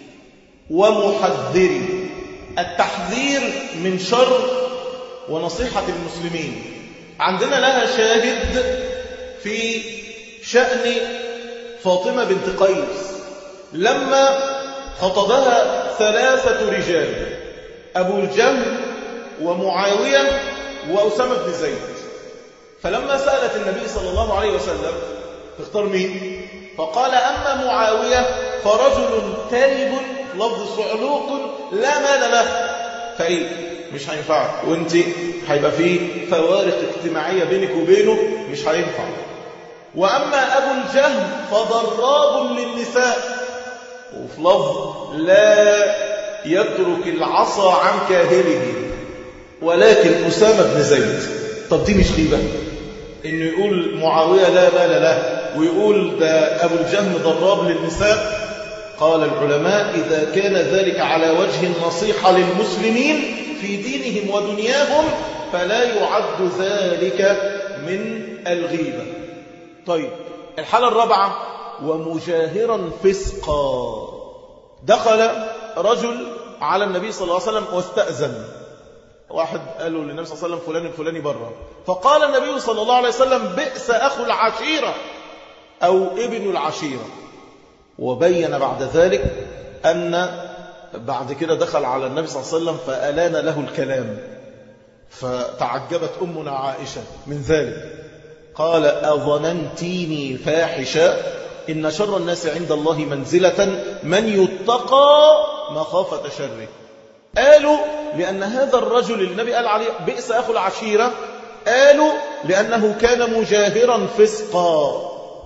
ومحذر التحذير من شر ونصيحة المسلمين عندنا لها شاهد في شأن فاطمة بنت قيس لما خطبها ثلاثة رجال أبو الجهم ومعاوية وأسامة بن زيد فلما سألت النبي صلى الله عليه وسلم تختار مين فقال أما معاوية فرجل ترب لفظ صعلوق لا مال له فإيه مش هينفع وانت هيبقى فيه فوارق اجتماعية بينك وبينه مش هينفع وأما أبو الجهم فضراب للنساء وفي لفظ لا يترك العصا عن كاهله ولكن أسامة بن زيد طب دي مش غيبة إنه يقول معاوية لا مال له ويقول ده أبو الجهم ضراب للنساء قال العلماء إذا كان ذلك على وجه النصيحة للمسلمين في دينهم ودنياهم فلا يعد ذلك من الغيبة طيب الحالة الرابعة ومجاهرا فسقا دخل رجل على النبي صلى الله عليه وسلم واستأذن واحد قالوا للنبي صلى الله عليه وسلم فلان الفلاني بره فقال النبي صلى الله عليه وسلم بئس أخو العشيرة أو ابن العشيرة وبين بعد ذلك أن بعد كده دخل على النبي صلى الله عليه وسلم فألان له الكلام فتعجبت أمنا عائشة من ذلك قال أظننتيني فاحشا إن شر الناس عند الله منزلة من يتقى مخافة شره قالوا لأن هذا الرجل اللي النبي قال عليه بئس أخو العشيرة قالوا لأنه كان مجاهرا فسقا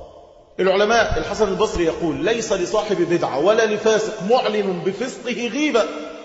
العلماء الحسن البصري يقول ليس لصاحب بدعة ولا لفاسق معلن بفسقه غيبة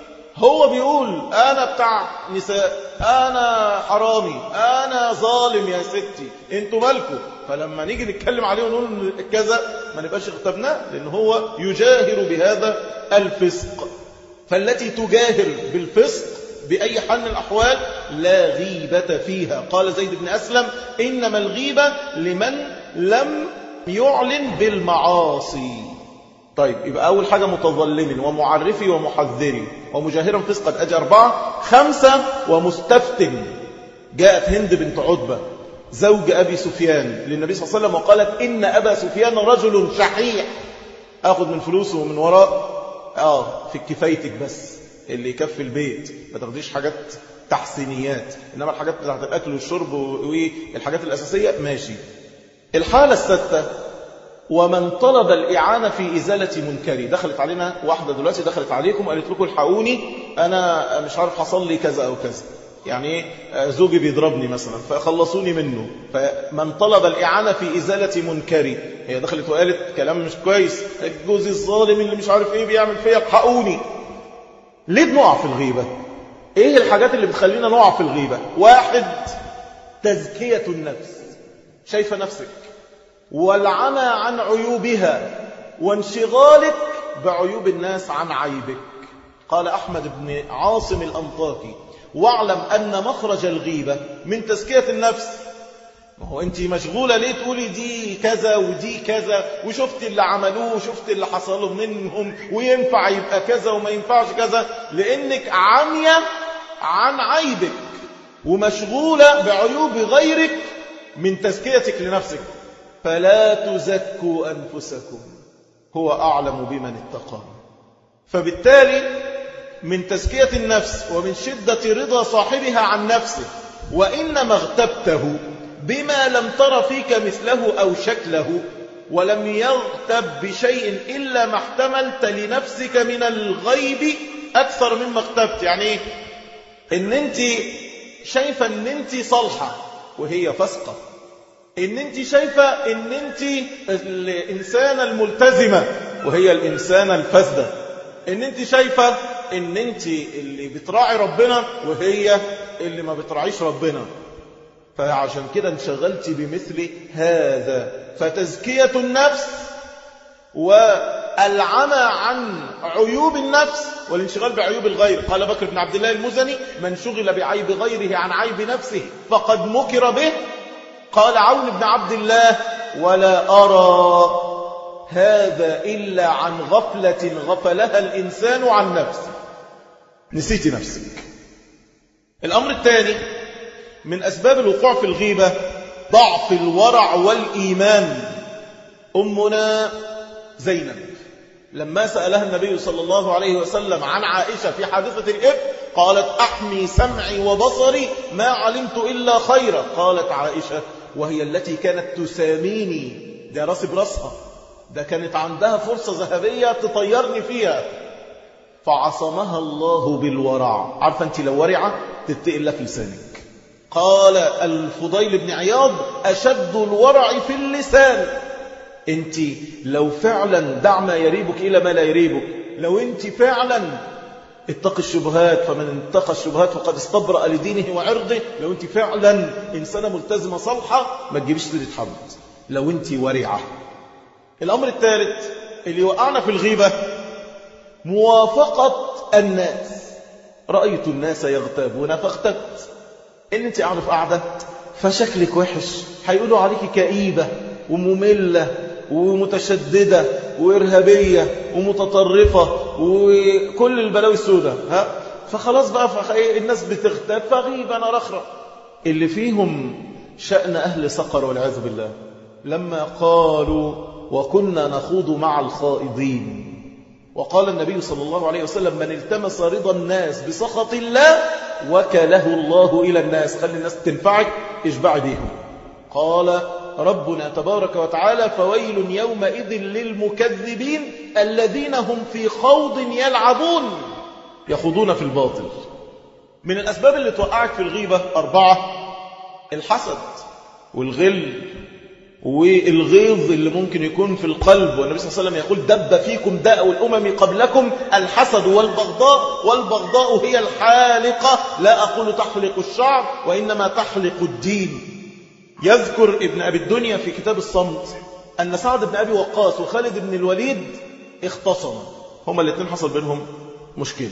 هو بيقول أنا بتاع نساء أنا حرامي أنا ظالم يا ستي انتوا مالكوا فلما نيجي نتكلم عليه ونقول كذا ما نبقاش اغتبناه لأن هو يجاهر بهذا الفسق فالتي تجاهر بالفسق بأي حال من الأحوال لا غيبة فيها قال زيد بن أسلم إنما الغيبة لمن لم يعلن بالمعاصي طيب يبقى أول حاجة متظلم ومعرفي ومحذري ومجاهرا فسقا أجي أربعة خمسة ومستفتن جاءت هند بنت عتبة زوج أبي سفيان للنبي صلى الله عليه وسلم وقالت إن أبا سفيان رجل شحيح أخذ من فلوسه ومن وراء آه في كفايتك بس اللي يكفي البيت ما تاخديش حاجات تحسينيات إنما الحاجات بتاعت الأكل والشرب والحاجات الأساسية ماشي الحالة السادسة ومن طلب الإعانة في إزالة منكري دخلت علينا واحدة دلوقتي دخلت عليكم وقالت لكم الحقوني أنا مش عارف حصل لي كذا أو كذا يعني زوجي بيضربني مثلا فخلصوني منه فمن طلب الإعانة في إزالة منكري هي دخلت وقالت كلام مش كويس جوزي الظالم اللي مش عارف إيه بيعمل فيا الحقوني ليه بنقع في الغيبة إيه الحاجات اللي بتخلينا نقع في الغيبة واحد تزكية النفس شايفة نفسك والعمى عن عيوبها وانشغالك بعيوب الناس عن عيبك قال أحمد بن عاصم الأنطاكي واعلم أن مخرج الغيبة من تزكية النفس ما هو أنت مشغولة ليه تقولي دي كذا ودي كذا وشفت اللي عملوه وشفت اللي حصلوا منهم وينفع يبقى كذا وما ينفعش كذا لأنك عامية عن عيبك ومشغولة بعيوب غيرك من تزكيتك لنفسك فلا تزكوا أنفسكم هو أعلم بمن اتقى فبالتالي من تزكية النفس ومن شدة رضا صاحبها عن نفسه وإنما اغتبته بما لم تر فيك مثله أو شكله ولم يغتب بشيء إلا ما احتملت لنفسك من الغيب أكثر مما اغتبت يعني إيه؟ إن أنت شايفة أن أنت صالحة وهي فسقة ان انت شايفة ان انت الانسانة الملتزمة وهي الانسانة الفاسدة ان انت شايفة ان انت اللي بتراعي ربنا وهي اللي ما بتراعيش ربنا فعشان كده انشغلت بمثل هذا فتزكية النفس والعمى عن عيوب النفس والانشغال بعيوب الغير قال بكر بن عبد الله المزني من شغل بعيب غيره عن عيب نفسه فقد مكر به قال عون بن عبد الله ولا أرى هذا إلا عن غفلة غفلها الإنسان عن نفسه نسيت نفسك الأمر الثاني من أسباب الوقوع في الغيبة ضعف الورع والإيمان أمنا زينب لما سألها النبي صلى الله عليه وسلم عن عائشة في حادثة الإفك قالت أحمي سمعي وبصري ما علمت إلا خيرا قالت عائشة وهي التي كانت تساميني ده راسي براسها ده كانت عندها فرصة ذهبية تطيرني فيها فعصمها الله بالورع عارفة أنت لو ورعة تتقي الله في لسانك قال الفضيل بن عياض أشد الورع في اللسان أنت لو فعلا دع ما يريبك إلى ما لا يريبك لو أنت فعلا اتق الشبهات فمن اتقى الشبهات فقد استبرأ لدينه وعرضه لو انت فعلا إنسانة ملتزمة صالحة ما تجيبش سيرة حد لو انت ورعة الأمر الثالث اللي وقعنا في الغيبة موافقة الناس رأيت الناس يغتابون فاغتبت إن انت قاعدة في قاعدة فشكلك وحش هيقولوا عليك كئيبة ومملة ومتشددة وإرهابية ومتطرفة وكل البلاوي السوداء ها فخلاص بقى فخ... الناس بتغتاب فغيب أنا رخرة اللي فيهم شأن أهل سقر والعياذ بالله لما قالوا وكنا نخوض مع الخائضين وقال النبي صلى الله عليه وسلم من التمس رضا الناس بسخط الله وكله الله إلى الناس خلي الناس تنفعك اشبع بيهم قال ربنا تبارك وتعالى فويل يومئذ للمكذبين الذين هم في خوض يلعبون يخوضون في الباطل من الأسباب اللي توقعك في الغيبة أربعة الحسد والغل والغيظ اللي ممكن يكون في القلب والنبي صلى الله عليه وسلم يقول دب فيكم داء الأمم قبلكم الحسد والبغضاء والبغضاء هي الحالقة لا أقول تحلق الشعر وإنما تحلق الدين يذكر ابن أبي الدنيا في كتاب الصمت أن سعد بن أبي وقاص وخالد بن الوليد اختصموا هما الاثنين حصل بينهم مشكلة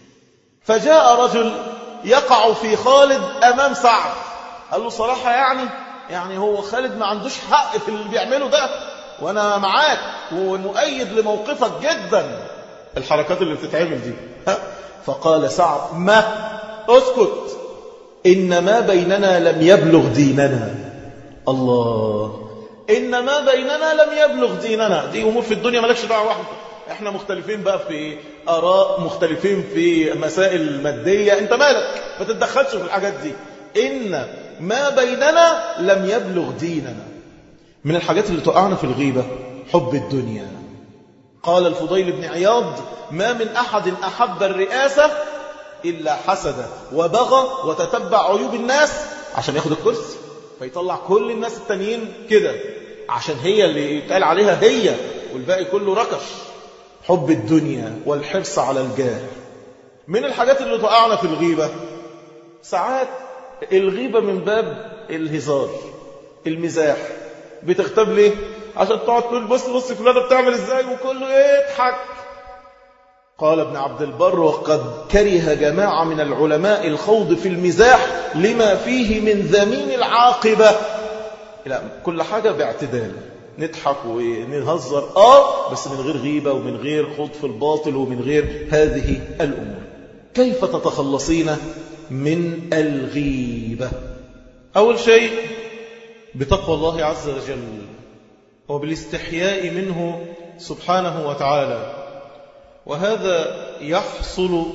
فجاء رجل يقع في خالد أمام سعد قال له صراحة يعني يعني هو خالد ما عندوش حق في اللي بيعمله ده وانا معاك ومؤيد لموقفك جدا الحركات اللي بتتعمل دي ها؟ فقال سعد ما اسكت إن ما بيننا لم يبلغ ديننا الله إن ما بيننا لم يبلغ ديننا دي أمور في الدنيا مالكش دعوة واحدة احنا مختلفين بقى في آراء مختلفين في مسائل مادية انت مالك ما تتدخلش في الحاجات دي إن ما بيننا لم يبلغ ديننا من الحاجات اللي تقعنا في الغيبة حب الدنيا قال الفضيل بن عياض ما من أحد أحب الرئاسة إلا حسد وبغى وتتبع عيوب الناس عشان ياخد الكرسي فيطلع كل الناس التانيين كده عشان هي اللي يتقال عليها هي والباقي كله ركش حب الدنيا والحرص على الجاه من الحاجات اللي تقعنا في الغيبة ساعات الغيبة من باب الهزار المزاح بتغتاب ليه عشان تقعد تقول بص بص فلانة بتعمل ازاي وكله يضحك قال ابن عبد البر وقد كره جماعة من العلماء الخوض في المزاح لما فيه من ذمين العاقبة لا كل حاجة باعتدال نضحك ونهزر آه بس من غير غيبة ومن غير خوض في الباطل ومن غير هذه الأمور كيف تتخلصين من الغيبة أول شيء بتقوى الله عز وجل وبالاستحياء منه سبحانه وتعالى وهذا يحصل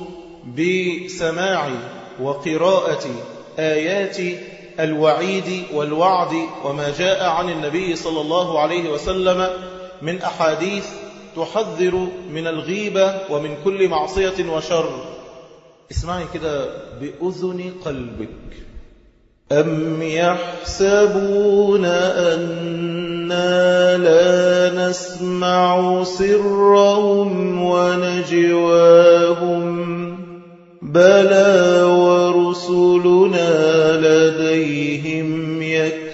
بسماع وقراءة آيات الوعيد والوعد وما جاء عن النبي صلى الله عليه وسلم من أحاديث تحذر من الغيبة ومن كل معصية وشر اسمعي كده بأذن قلبك أم يحسبون أنا لا نسمع سرهم ونجواهم بلى ورسلنا لديهم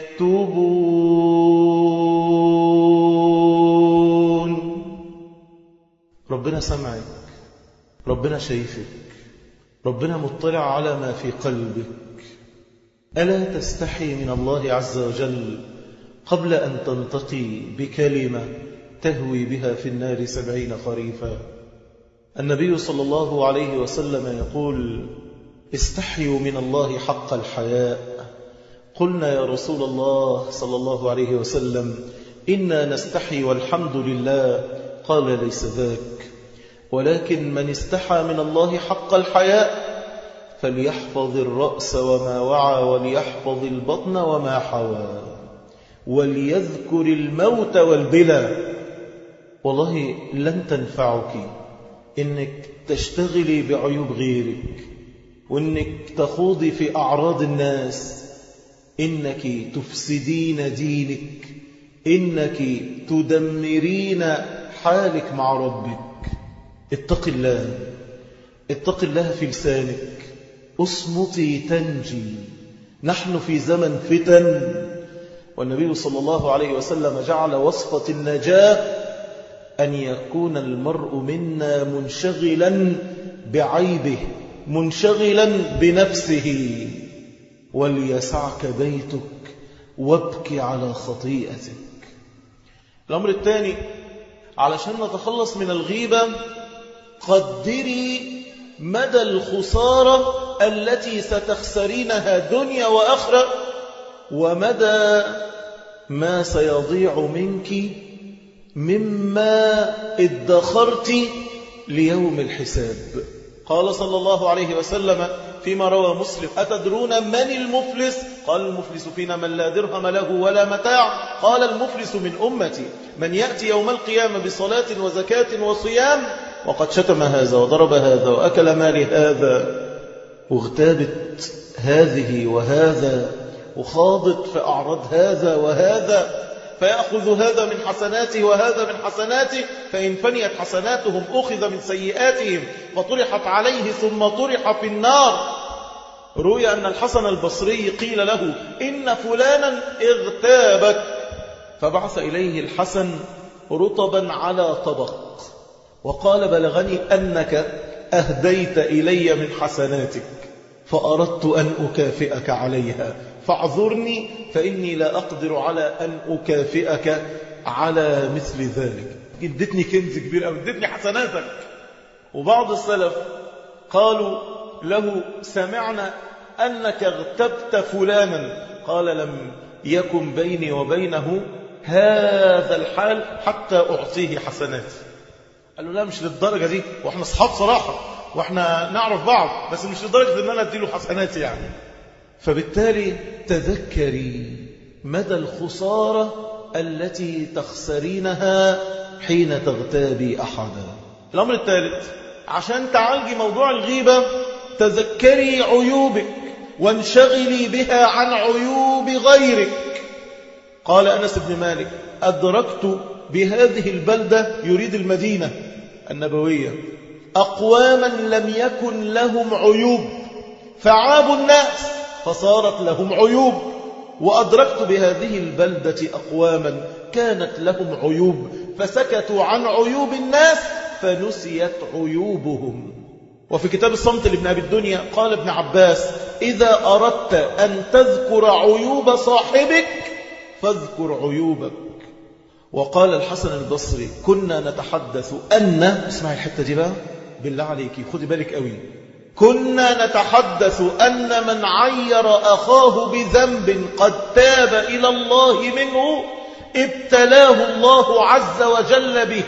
يكتبون ربنا سمعك ربنا شايفك ربنا مطلع على ما في قلبك ألا تستحي من الله عز وجل قبل أن تنتقي بكلمة تهوي بها في النار سبعين خريفا النبي صلى الله عليه وسلم يقول استحيوا من الله حق الحياء قلنا يا رسول الله صلى الله عليه وسلم إنا نستحي والحمد لله قال ليس ذاك ولكن من استحى من الله حق الحياء فليحفظ الرأس وما وعى وليحفظ البطن وما حوى وليذكر الموت والبلى والله لن تنفعك إنك تشتغلي بعيوب غيرك وإنك تخوضي في أعراض الناس إنك تفسدين دينك إنك تدمرين حالك مع ربك اتق الله اتق الله في لسانك اصمتي تنجي نحن في زمن فتن والنبي صلى الله عليه وسلم جعل وصفة النجاة أن يكون المرء منا منشغلا بعيبه منشغلا بنفسه وليسعك بيتك وابكي على خطيئتك الأمر الثاني علشان نتخلص من الغيبة قدري مدى الخسارة التي ستخسرينها دنيا وأخرى ومدى ما سيضيع منك مما ادخرت ليوم الحساب قال صلى الله عليه وسلم فيما روى مسلم أتدرون من المفلس قال المفلس فينا من لا درهم له ولا متاع قال المفلس من أمتي من يأتي يوم القيامة بصلاة وزكاة وصيام وقد شتم هذا وضرب هذا وأكل مال هذا واغتابت هذه وهذا وخاضت في أعراض هذا وهذا فيأخذ هذا من حسناته وهذا من حسناته فإن فنيت حسناتهم أخذ من سيئاتهم فطرحت عليه ثم طرح في النار روي أن الحسن البصري قيل له إن فلانا اغتابك فبعث إليه الحسن رطبا على طبق وقال بلغني أنك أهديت إلي من حسناتك فأردت أن أكافئك عليها فاعذرني فإني لا أقدر على أن أكافئك على مثل ذلك ادتني كنز كبير أو ادتني حسناتك وبعض السلف قالوا له سمعنا أنك اغتبت فلانا قال لم يكن بيني وبينه هذا الحال حتى أعطيه حسناتي قال له لا مش للدرجة دي واحنا اصحاب صراحة واحنا نعرف بعض بس مش لدرجة ان انا اديله حسناتي يعني فبالتالي تذكري مدى الخسارة التي تخسرينها حين تغتابي أحدا الأمر الثالث عشان تعالجي موضوع الغيبة تذكري عيوبك وانشغلي بها عن عيوب غيرك قال أنس بن مالك أدركت بهذه البلدة يريد المدينة النبوية أقواما لم يكن لهم عيوب فعابوا الناس فصارت لهم عيوب وأدركت بهذه البلدة أقواما كانت لهم عيوب فسكتوا عن عيوب الناس فنسيت عيوبهم وفي كتاب الصمت لابن أبي الدنيا قال ابن عباس إذا أردت أن تذكر عيوب صاحبك فاذكر عيوبك وقال الحسن البصري كنا نتحدث أن اسمعي الحتة دي بقى بالله عليكي خدي بالك قوي كنا نتحدث أن من عير أخاه بذنب قد تاب إلى الله منه ابتلاه الله عز وجل به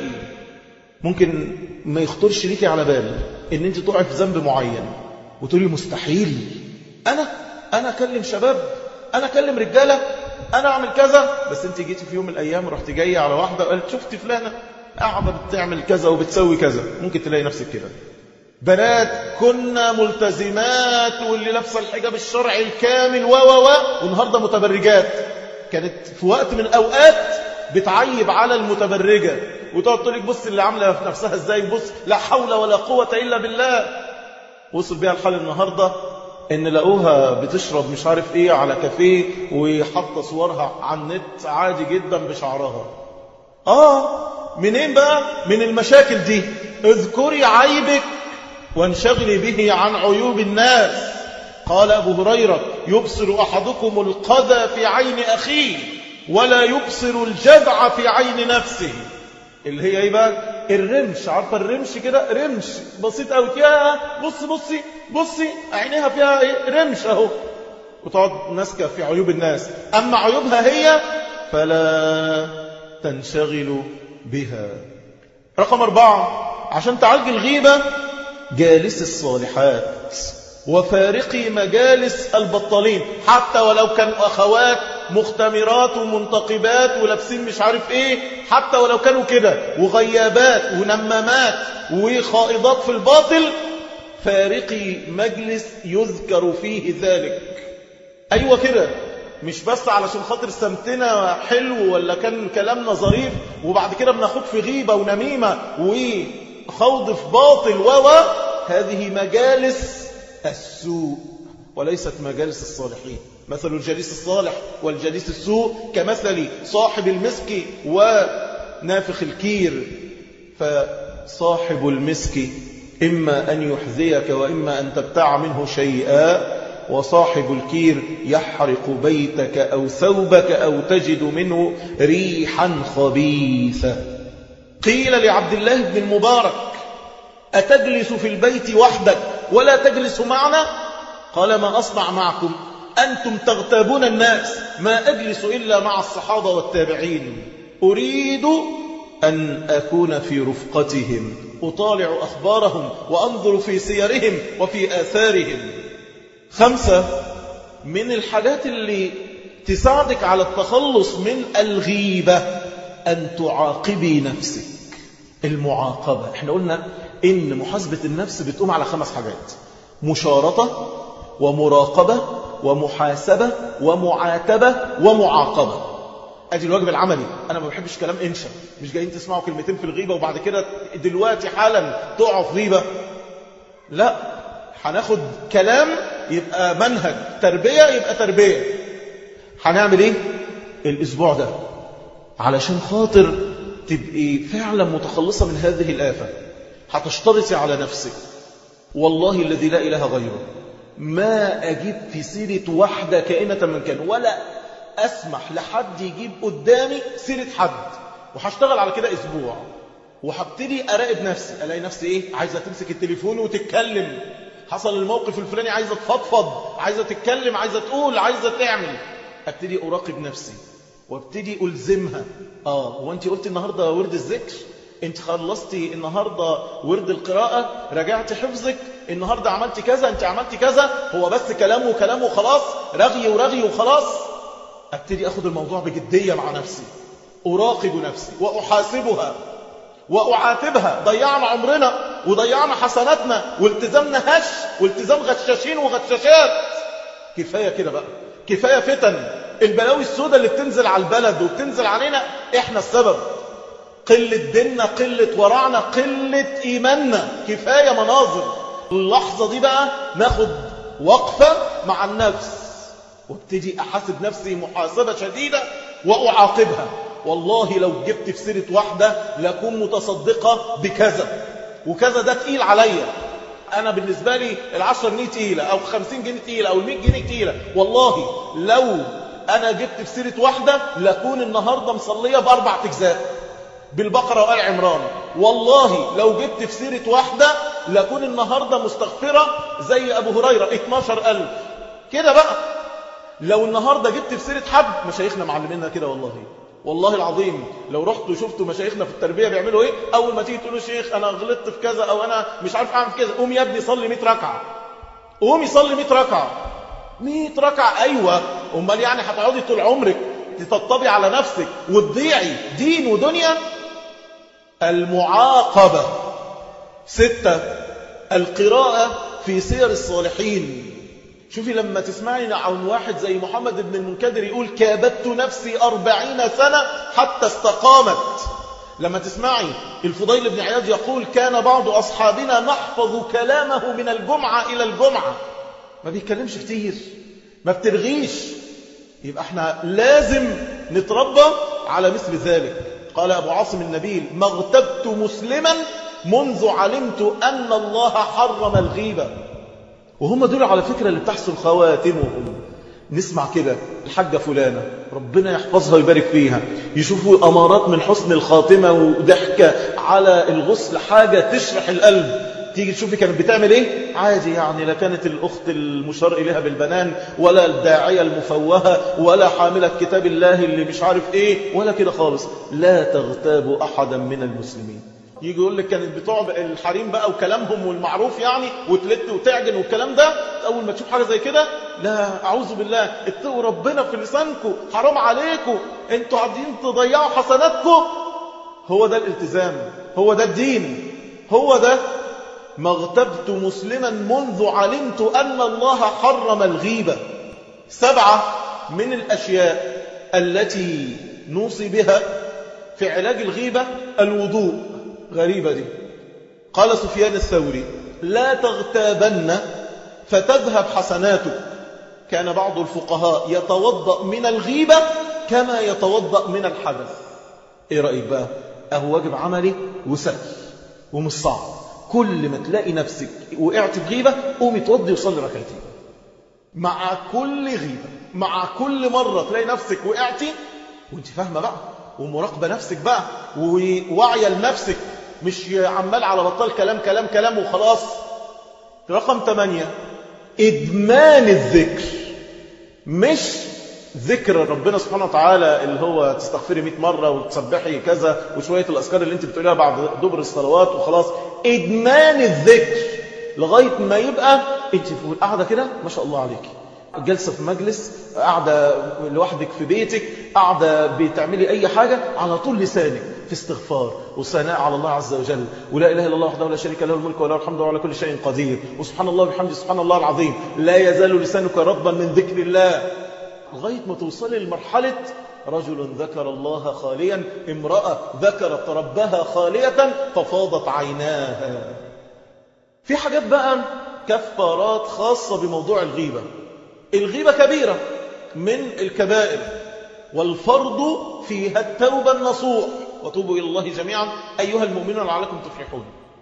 ممكن ما يخطرش ليكي على بال ان انت تقعي في ذنب معين وتقولي مستحيل انا انا اكلم شباب انا اكلم رجاله انا اعمل كذا بس انت جيتي في يوم من الايام رحت جايه على واحده وقالت شفت فلانه قاعده بتعمل كذا وبتسوي كذا ممكن تلاقي نفسك كده بنات كنا ملتزمات واللي لابسه الحجاب الشرعي الكامل و و و والنهارده متبرجات كانت في وقت من الاوقات بتعيب على المتبرجه وتقعد تقول لك بص اللي عامله في نفسها ازاي بص لا حول ولا قوه الا بالله وصل بيها الحال النهارده ان لقوها بتشرب مش عارف ايه على كافيه وحاطه صورها على النت عادي جدا بشعرها اه منين بقى من المشاكل دي اذكري عيبك وانشغلي به عن عيوب الناس قال أبو هريرة يبصر أحدكم القذى في عين أخيه ولا يبصر الجذع في عين نفسه اللي هي ايه بقى الرمش عارفه الرمش كده رمش بسيط قوي يا بص بصي بصي عينيها فيها ايه رمش اهو وتقعد ماسكه في عيوب الناس اما عيوبها هي فلا تنشغل بها رقم أربعة عشان تعالج الغيبة جالس الصالحات وفارقي مجالس البطالين حتى ولو كانوا أخوات مختمرات ومنتقبات ولابسين مش عارف ايه حتى ولو كانوا كده وغيابات ونمامات وخائضات في الباطل فارقي مجلس يذكر فيه ذلك أيوة كده مش بس علشان خاطر سمتنا حلو ولا كان كلامنا ظريف وبعد كده بناخد في غيبة ونميمة وخوض في باطل و هذه مجالس السوء وليست مجالس الصالحين مثل الجليس الصالح والجليس السوء كمثل صاحب المسك ونافخ الكير فصاحب المسك إما أن يحذيك وإما أن تبتاع منه شيئا وصاحب الكير يحرق بيتك أو ثوبك أو تجد منه ريحا خبيثة قيل لعبد الله بن المبارك أتجلس في البيت وحدك ولا تجلس معنا قال ما أصنع معكم أنتم تغتابون الناس ما أجلس إلا مع الصحابة والتابعين أريد أن أكون في رفقتهم أطالع أخبارهم وأنظر في سيرهم وفي آثارهم خمسة من الحاجات اللي تساعدك على التخلص من الغيبة أن تعاقبي نفسك المعاقبة احنا قلنا إن محاسبة النفس بتقوم على خمس حاجات مشارطة ومراقبة ومحاسبة ومعاتبة ومعاقبة ادي الواجب العملي انا ما بحبش كلام انشا مش جايين تسمعوا كلمتين في الغيبة وبعد كده دلوقتي حالا تقعوا في غيبة لا هناخد كلام يبقى منهج تربية يبقى تربية هنعمل ايه الاسبوع ده علشان خاطر تبقي فعلا متخلصة من هذه الآفة هتشترطي على نفسك والله الذي لا إله غيره ما أجيب في سيرة واحدة كائنة من كان ولا أسمح لحد يجيب قدامي سيرة حد وهشتغل على كده أسبوع وهبتدي أراقب نفسي ألاقي نفسي إيه عايزة تمسك التليفون وتتكلم حصل الموقف الفلاني عايزة تفضفض عايزة تتكلم عايزة تقول عايزة تعمل أبتدي أراقب نفسي وابتدي ألزمها آه هو أنت قلت النهاردة ورد الذكر أنت خلصتي النهاردة ورد القراءة رجعت حفظك النهاردة عملت كذا أنت عملت كذا هو بس كلام وكلام وخلاص رغي ورغي وخلاص ابتدي أخذ الموضوع بجدية مع نفسي أراقب نفسي وأحاسبها وأعاتبها ضيعنا عمرنا وضيعنا حسناتنا والتزامنا هش والتزام غشاشين وغشاشات كفاية كده بقى كفاية فتن البلاوي السوداء اللي بتنزل على البلد وبتنزل علينا احنا السبب قلة ديننا قلة ورعنا قلة إيماننا كفاية مناظر اللحظة دي بقى ناخد وقفة مع النفس وابتدي أحاسب نفسي محاسبة شديدة وأعاقبها والله لو جبت في سيرة واحدة لكون متصدقة بكذا وكذا ده تقيل عليا أنا بالنسبة لي العشر جنيه تقيلة أو خمسين جنيه تقيلة أو المئة جنيه تقيلة والله لو أنا جبت في سيرة واحدة لكون النهاردة مصلية بأربع أجزاء بالبقرة وآل عمران والله لو جبت في سيرة واحدة لكون النهاردة مستغفرة زي أبو هريرة 12000 كده بقى لو النهاردة جبت في سيرة حد مشايخنا معلمينها كده والله والله العظيم لو رحتوا شفتوا مشايخنا في التربية بيعملوا ايه اول ما تيجي تقولوا شيخ انا غلطت في كذا او انا مش عارف اعمل كذا قوم يا ابني صلي 100 ركعة قوم يصلي 100 ركعة 100 ركعة ايوه امال يعني هتقعدي طول عمرك تطبطبي على نفسك وتضيعي دين ودنيا المعاقبة ستة القراءة في سير الصالحين شوفي لما تسمعي عن واحد زي محمد بن المنكدر يقول كابدت نفسي أربعين سنة حتى استقامت لما تسمعي الفضيل بن عياض يقول كان بعض أصحابنا نحفظ كلامه من الجمعة إلى الجمعة ما بيتكلمش كتير ما بترغيش يبقى احنا لازم نتربى على مثل ذلك قال أبو عاصم النبيل ما اغتبت مسلما منذ علمت أن الله حرم الغيبة وهم دول على فكرة اللي بتحصل خواتمهم نسمع كده الحاجة فلانة ربنا يحفظها ويبارك فيها يشوفوا أمارات من حسن الخاتمة وضحكة على الغسل حاجة تشرح القلب تيجي تشوفي كانت بتعمل ايه عادي يعني لا كانت الأخت المشار إليها بالبنان ولا الداعية المفوهة ولا حاملة كتاب الله اللي مش عارف ايه ولا كده خالص لا تغتاب أحدا من المسلمين يجي يقول لك كانت بتوع الحريم بقى وكلامهم والمعروف يعني وتلت وتعجن والكلام ده اول ما تشوف حاجه زي كده لا اعوذ بالله اتقوا ربنا في لسانكم حرام عليكم انتوا قاعدين تضيعوا حسناتكم هو ده الالتزام هو ده الدين هو ده ما اغتبت مسلما منذ علمت ان الله حرم الغيبه سبعه من الاشياء التي نوصي بها في علاج الغيبه الوضوء غريبة دي قال سفيان الثوري لا تغتابن فتذهب حسناتك كان بعض الفقهاء يتوضأ من الغيبة كما يتوضأ من الحدث ايه رأيك بقى اهو واجب عملي وسهل ومش صعب كل ما تلاقي نفسك وقعت في غيبة قومي توضي وصلي ركعتين مع كل غيبة مع كل مرة تلاقي نفسك وقعتي وانت فاهمة بقى ومراقبة نفسك بقى ووعي لنفسك مش عمال على بطال كلام كلام كلام وخلاص رقم ثمانية إدمان الذكر مش ذكر ربنا سبحانه وتعالى اللي هو تستغفري 100 مرة وتسبحي كذا وشوية الأذكار اللي انت بتقوليها بعد دبر الصلوات وخلاص إدمان الذكر لغاية ما يبقى انت في القعدة كده ما شاء الله عليكي جلسة في مجلس قاعدة لوحدك في بيتك قاعدة بتعملي أي حاجة على طول لسانك في استغفار والثناء على الله عز وجل ولا إله إلا الله وحده لا شريك له الملك وله الحمد وعلى كل شيء قدير وسبحان الله وبحمده سبحان الله العظيم لا يزال لسانك رطبا من ذكر الله لغاية ما توصلي لمرحلة رجل ذكر الله خاليا امرأة ذكرت ربها خالية ففاضت عيناها في حاجات بقى كفارات خاصة بموضوع الغيبة الغيبة كبيرة من الكبائر والفرض فيها التوبة النصوح وتوبوا إلى الله جميعا أيها المؤمنون لعلكم تفلحون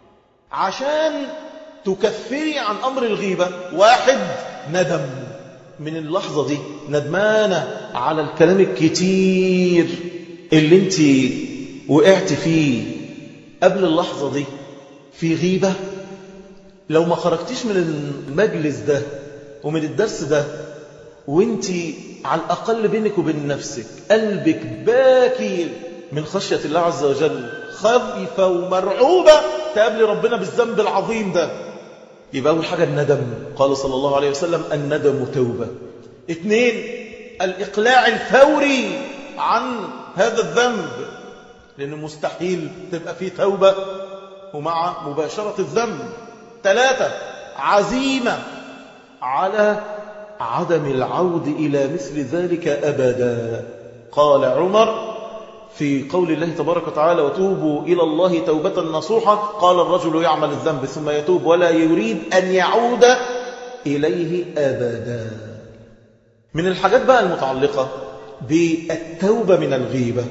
عشان تكفري عن أمر الغيبة واحد ندم من اللحظة دي ندمانة على الكلام الكتير اللي انت وقعت فيه قبل اللحظة دي في غيبة لو ما خرجتيش من المجلس ده ومن الدرس ده وانت على الأقل بينك وبين نفسك قلبك باكي من خشية الله عز وجل خايفة ومرعوبة تقابلي ربنا بالذنب العظيم ده يبقى أول حاجة الندم قال صلى الله عليه وسلم الندم توبة اثنين الإقلاع الفوري عن هذا الذنب لأنه مستحيل تبقى فيه توبة ومع مباشرة الذنب ثلاثة عزيمة على عدم العود إلى مثل ذلك أبدا قال عمر في قول الله تبارك وتعالى وتوبوا إلى الله توبة نصوحة قال الرجل يعمل الذنب ثم يتوب ولا يريد أن يعود إليه أبدا من الحاجات بقى المتعلقة بالتوبة من الغيبة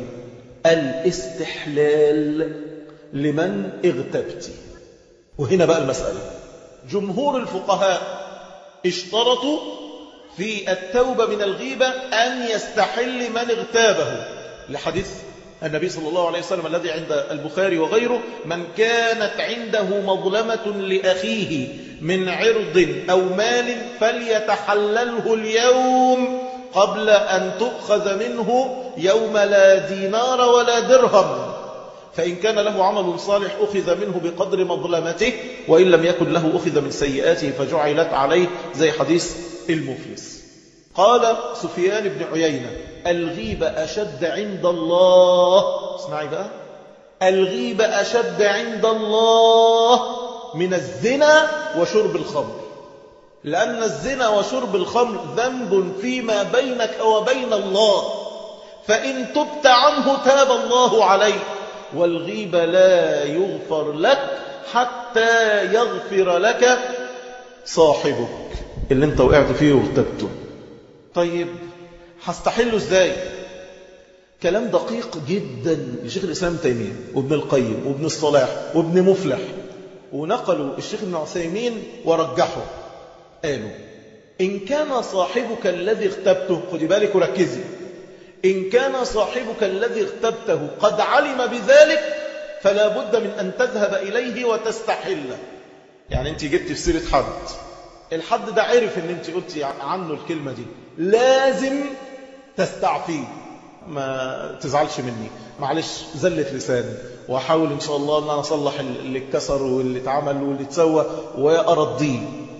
الاستحلال لمن اغتبت وهنا بقى المسألة جمهور الفقهاء اشترطوا في التوبة من الغيبة أن يستحل من اغتابه لحديث النبي صلى الله عليه وسلم الذي عند البخاري وغيره من كانت عنده مظلمة لأخيه من عرض أو مال فليتحلله اليوم قبل أن تؤخذ منه يوم لا دينار ولا درهم فإن كان له عمل صالح أخذ منه بقدر مظلمته وإن لم يكن له أخذ من سيئاته فجعلت عليه زي حديث المفلس قال سفيان بن عيينة الغيبة أشد عند الله اسمعي بقى الغيبة أشد عند الله من الزنا وشرب الخمر لأن الزنا وشرب الخمر ذنب فيما بينك وبين الله فإن تبت عنه تاب الله عليك والغيبة لا يغفر لك حتى يغفر لك صاحبك اللي انت وقعت فيه واغتبته طيب هستحله ازاي كلام دقيق جدا لشيخ الإسلام تيمية وابن القيم وابن الصلاح وابن مفلح ونقلوا الشيخ ابن عثيمين ورجحوا قالوا إن كان صاحبك الذي اغتبته خدي بالك وركزي إن كان صاحبك الذي اغتبته قد علم بذلك فلا بد من أن تذهب إليه وتستحله يعني أنت جبت في سيرة حد الحد ده عرف أن أنت قلت عنه الكلمة دي لازم تستعفيه ما تزعلش مني معلش زلة لساني وأحاول إن شاء الله أن أنا أصلح اللي اتكسر واللي اتعمل واللي اتسوى وأرضيه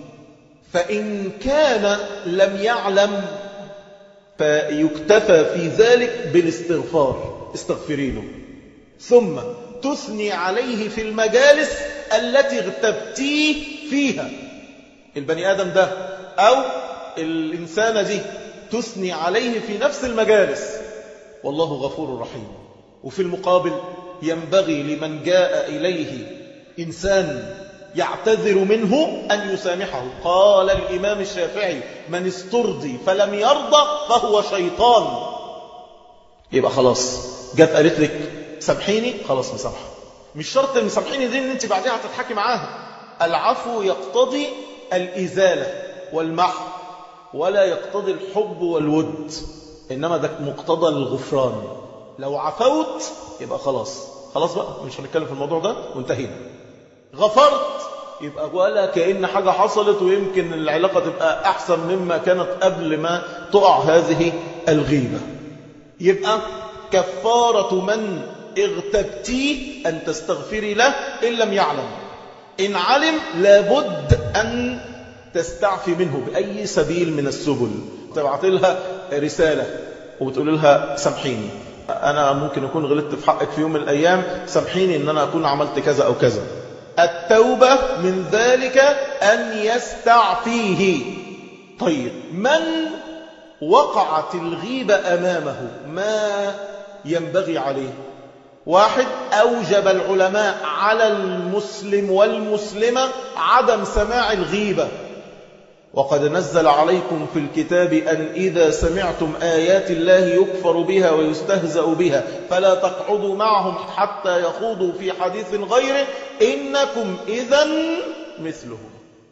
فإن كان لم يعلم فيكتفى في ذلك بالاستغفار استغفرينه ثم تثني عليه في المجالس التي اغتبتيه فيها البني آدم ده أو الإنسانة دي تثني عليه في نفس المجالس والله غفور رحيم وفي المقابل ينبغي لمن جاء إليه إنسان يعتذر منه أن يسامحه قال الإمام الشافعي من استرضي فلم يرضى فهو شيطان يبقى خلاص جت قالت لك سامحيني خلاص مسامحة مش شرط المسامحيني دي ان انت بعدها هتضحكي معاها العفو يقتضي الإزالة والمحو ولا يقتضي الحب والود إنما ده مقتضى الغفران لو عفوت يبقى خلاص خلاص بقى مش هنتكلم في الموضوع ده وانتهينا غفرت يبقى ولا كأن حاجة حصلت ويمكن العلاقة تبقى أحسن مما كانت قبل ما تقع هذه الغيبة يبقى كفارة من اغتبتيه أن تستغفري له إن لم يعلم إن علم لابد أن تستعفي منه بأي سبيل من السبل تبعت لها رسالة وبتقول لها سامحيني أنا ممكن أكون غلطت في حقك في يوم من الأيام سامحيني أن أنا أكون عملت كذا أو كذا التوبة من ذلك أن يستعفيه طيب من وقعت الغيبة أمامه ما ينبغي عليه واحد أوجب العلماء على المسلم والمسلمة عدم سماع الغيبة وقد نزل عليكم في الكتاب أن إذا سمعتم آيات الله يكفر بها ويستهزأ بها فلا تقعدوا معهم حتى يخوضوا في حديث غيره إنكم إذا مثلهم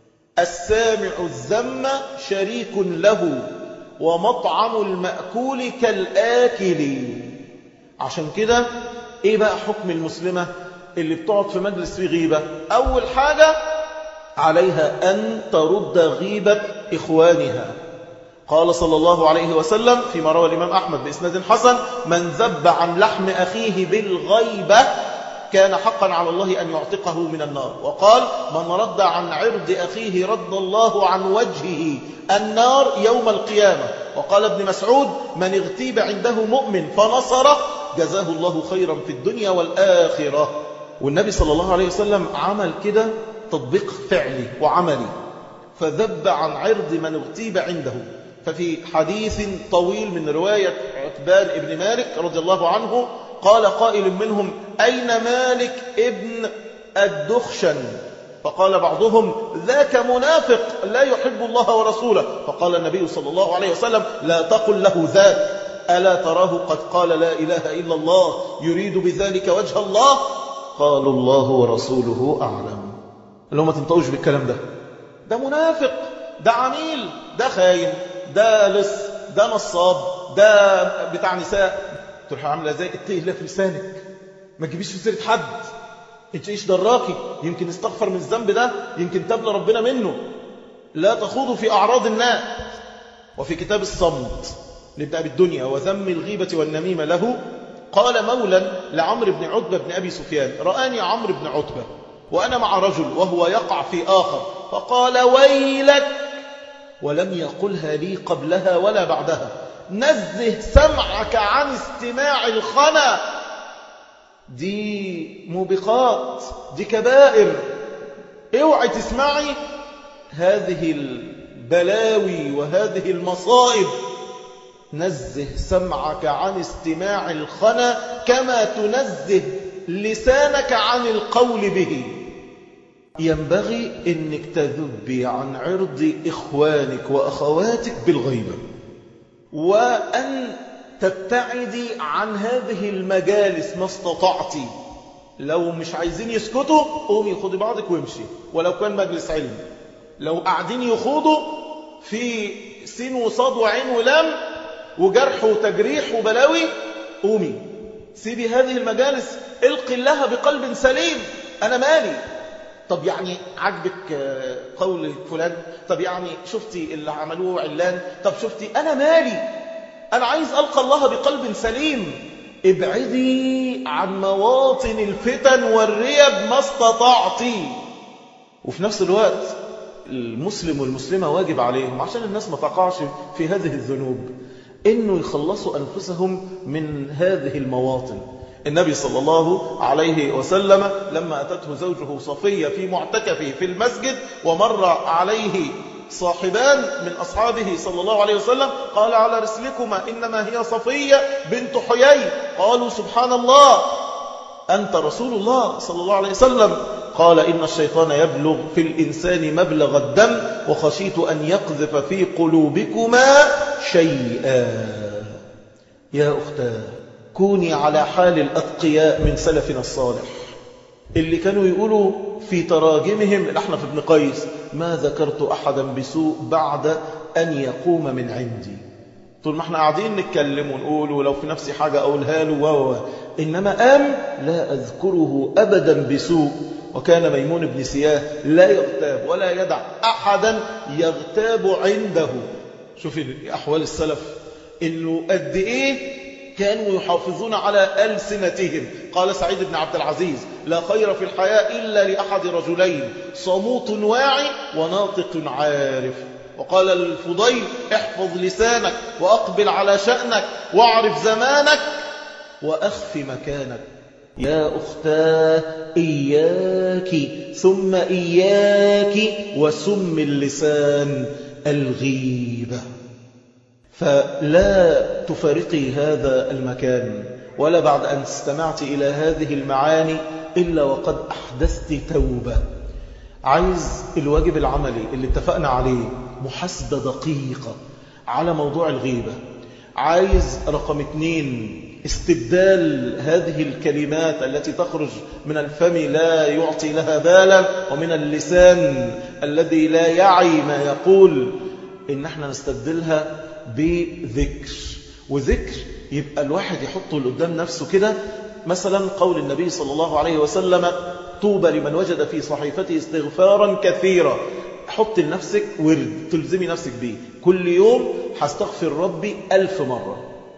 السامع الذم شريك له ومطعم المأكول كالآكل عشان كده إيه بقى حكم المسلمة اللي بتقعد في مجلس فيه غيبة أول حاجة عليها أن ترد غيبة إخوانها قال صلى الله عليه وسلم فيما روى الإمام أحمد بإسناد حسن من ذب عن لحم أخيه بالغيبة كان حقا على الله أن يعتقه من النار وقال من رد عن عرض أخيه رد الله عن وجهه النار يوم القيامة وقال ابن مسعود من اغتيب عنده مؤمن فنصره جزاه الله خيرا في الدنيا والآخرة والنبي صلى الله عليه وسلم عمل كده تطبيق فعلي وعملي فذب عن عرض من اغتيب عنده ففي حديث طويل من رواية عتبان ابن مالك رضي الله عنه قال قائل منهم أين مالك ابن الدخشن فقال بعضهم ذاك منافق لا يحب الله ورسوله فقال النبي صلى الله عليه وسلم لا تقل له ذاك ألا تراه قد قال لا إله إلا الله يريد بذلك وجه الله قالوا الله ورسوله أعلم اللي هم تنطقوش بالكلام ده ده منافق ده عميل ده خاين ده لص ده نصاب ده بتاع نساء تروح عامله ازاي اتقي الله في لسانك ما تجيبيش في سيره حد انت ايش دراكي يمكن استغفر من الذنب ده يمكن تاب ربنا منه لا تخوضوا في اعراض الناس وفي كتاب الصمت نبدا بالدنيا وذم الغيبه والنميمه له قال مولا لعمرو بن عتبه بن ابي سفيان راني عمرو بن عتبه وانا مع رجل وهو يقع في اخر فقال ويلك ولم يقلها لي قبلها ولا بعدها نزه سمعك عن استماع الخنا دي موبقات دي كبائر اوعي تسمعي هذه البلاوي وهذه المصائب نزه سمعك عن استماع الخنا كما تنزه لسانك عن القول به ينبغي انك تذبي عن عرض اخوانك واخواتك بالغيبه وأن تبتعدي عن هذه المجالس ما استطعتي لو مش عايزين يسكتوا قومي خدي بعضك وامشي ولو كان مجلس علم لو قاعدين يخوضوا في سين وصاد وعين ولم وجرح وتجريح وبلاوي قومي سيبي هذه المجالس القي لها بقلب سليم أنا مالي طب يعني عجبك قول فلان طب يعني شفتي اللي عملوه علان طب شفتي أنا مالي أنا عايز ألقى الله بقلب سليم ابعدي عن مواطن الفتن والريب ما استطعتي وفي نفس الوقت المسلم والمسلمة واجب عليهم عشان الناس ما تقعش في هذه الذنوب إنه يخلصوا أنفسهم من هذه المواطن النبي صلى الله عليه وسلم لما أتته زوجه صفية في معتكفه في المسجد ومر عليه صاحبان من أصحابه صلى الله عليه وسلم قال على رسلكما إنما هي صفية بنت حيي قالوا سبحان الله أنت رسول الله صلى الله عليه وسلم قال إن الشيطان يبلغ في الإنسان مبلغ الدم وخشيت أن يقذف في قلوبكما شيئا يا أختاه كوني على حال الأتقياء من سلفنا الصالح اللي كانوا يقولوا في تراجمهم الأحنف بن قيس ما ذكرت أحدا بسوء بعد أن يقوم من عندي طول ما احنا قاعدين نتكلم ونقول ولو في نفسي حاجة أقولها له و إنما قام لا أذكره أبدا بسوء وكان ميمون بن سياه لا يغتاب ولا يدع أحدا يغتاب عنده شوفي أحوال السلف إنه قد إيه كانوا يحافظون على ألسنتهم قال سعيد بن عبد العزيز لا خير في الحياة إلا لأحد رجلين صموت واعي وناطق عارف وقال الفضيل احفظ لسانك وأقبل على شأنك واعرف زمانك وأخف مكانك يا أختاه إياك ثم إياك وسم اللسان الغيبة فلا تفارقي هذا المكان ولا بعد أن استمعت إلى هذه المعاني إلا وقد أحدثت توبة عايز الواجب العملي اللي اتفقنا عليه محاسبة دقيقة على موضوع الغيبة عايز رقم اتنين استبدال هذه الكلمات التي تخرج من الفم لا يعطي لها بالا ومن اللسان الذي لا يعي ما يقول إن احنا نستبدلها بذكر وذكر يبقى الواحد يحطه لقدام نفسه كده مثلا قول النبي صلى الله عليه وسلم طوبى لمن وجد في صحيفته استغفارا كثيرا حط لنفسك ورد تلزمي نفسك بيه كل يوم هستغفر ربي ألف مرة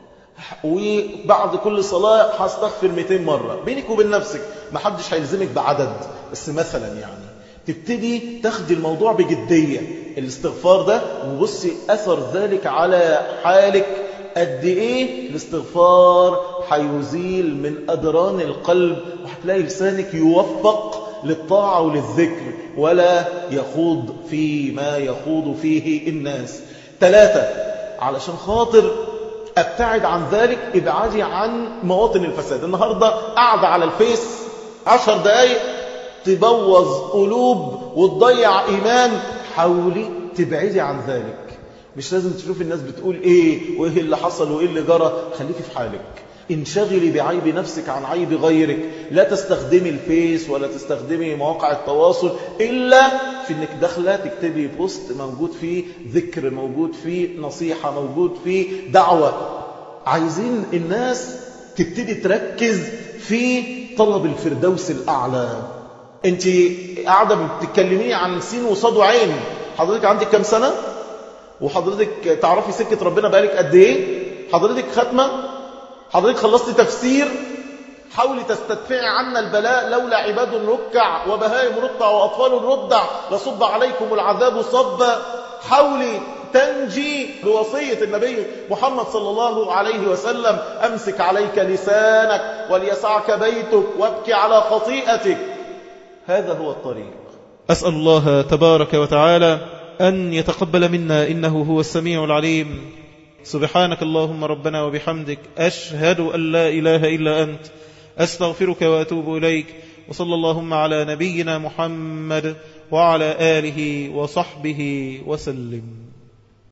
وبعد كل صلاة هستغفر 200 مرة بينك وبين نفسك ما حدش هيلزمك بعدد بس مثلا يعني تبتدي تاخدي الموضوع بجدية الاستغفار ده وبصي أثر ذلك على حالك قد إيه الاستغفار هيزيل من أدران القلب وهتلاقي لسانك يوفق للطاعة وللذكر ولا يخوض في ما يخوض فيه الناس ثلاثة علشان خاطر ابتعد عن ذلك ابعادي عن مواطن الفساد النهاردة قاعدة على الفيس عشر دقايق تبوظ قلوب وتضيع إيمان حاولي تبعدي عن ذلك مش لازم تشوف الناس بتقول ايه وايه اللي حصل وايه اللي جرى خليكي في حالك انشغلي بعيب نفسك عن عيب غيرك لا تستخدمي الفيس ولا تستخدمي مواقع التواصل إلا في انك داخله تكتبي بوست موجود فيه ذكر موجود فيه نصيحة موجود فيه دعوة عايزين الناس تبتدي تركز في طلب الفردوس الأعلى انت قاعدة بتتكلمي عن سين وصاد وعين حضرتك عندك كم سنة وحضرتك تعرفي سكة ربنا بقالك قد ايه حضرتك ختمة حضرتك خلصت تفسير حاولي تستدفعي عنا البلاء لولا عباد ركع وبهائم ركع وأطفال ردع لصب عليكم العذاب صبا حاولي تنجي بوصية النبي محمد صلى الله عليه وسلم أمسك عليك لسانك وليسعك بيتك وابكي على خطيئتك هذا هو الطريق أسأل الله تبارك وتعالى أن يتقبل منا إنه هو السميع العليم سبحانك اللهم ربنا وبحمدك أشهد أن لا إله إلا أنت أستغفرك وأتوب إليك وصلى اللهم على نبينا محمد وعلى آله وصحبه وسلم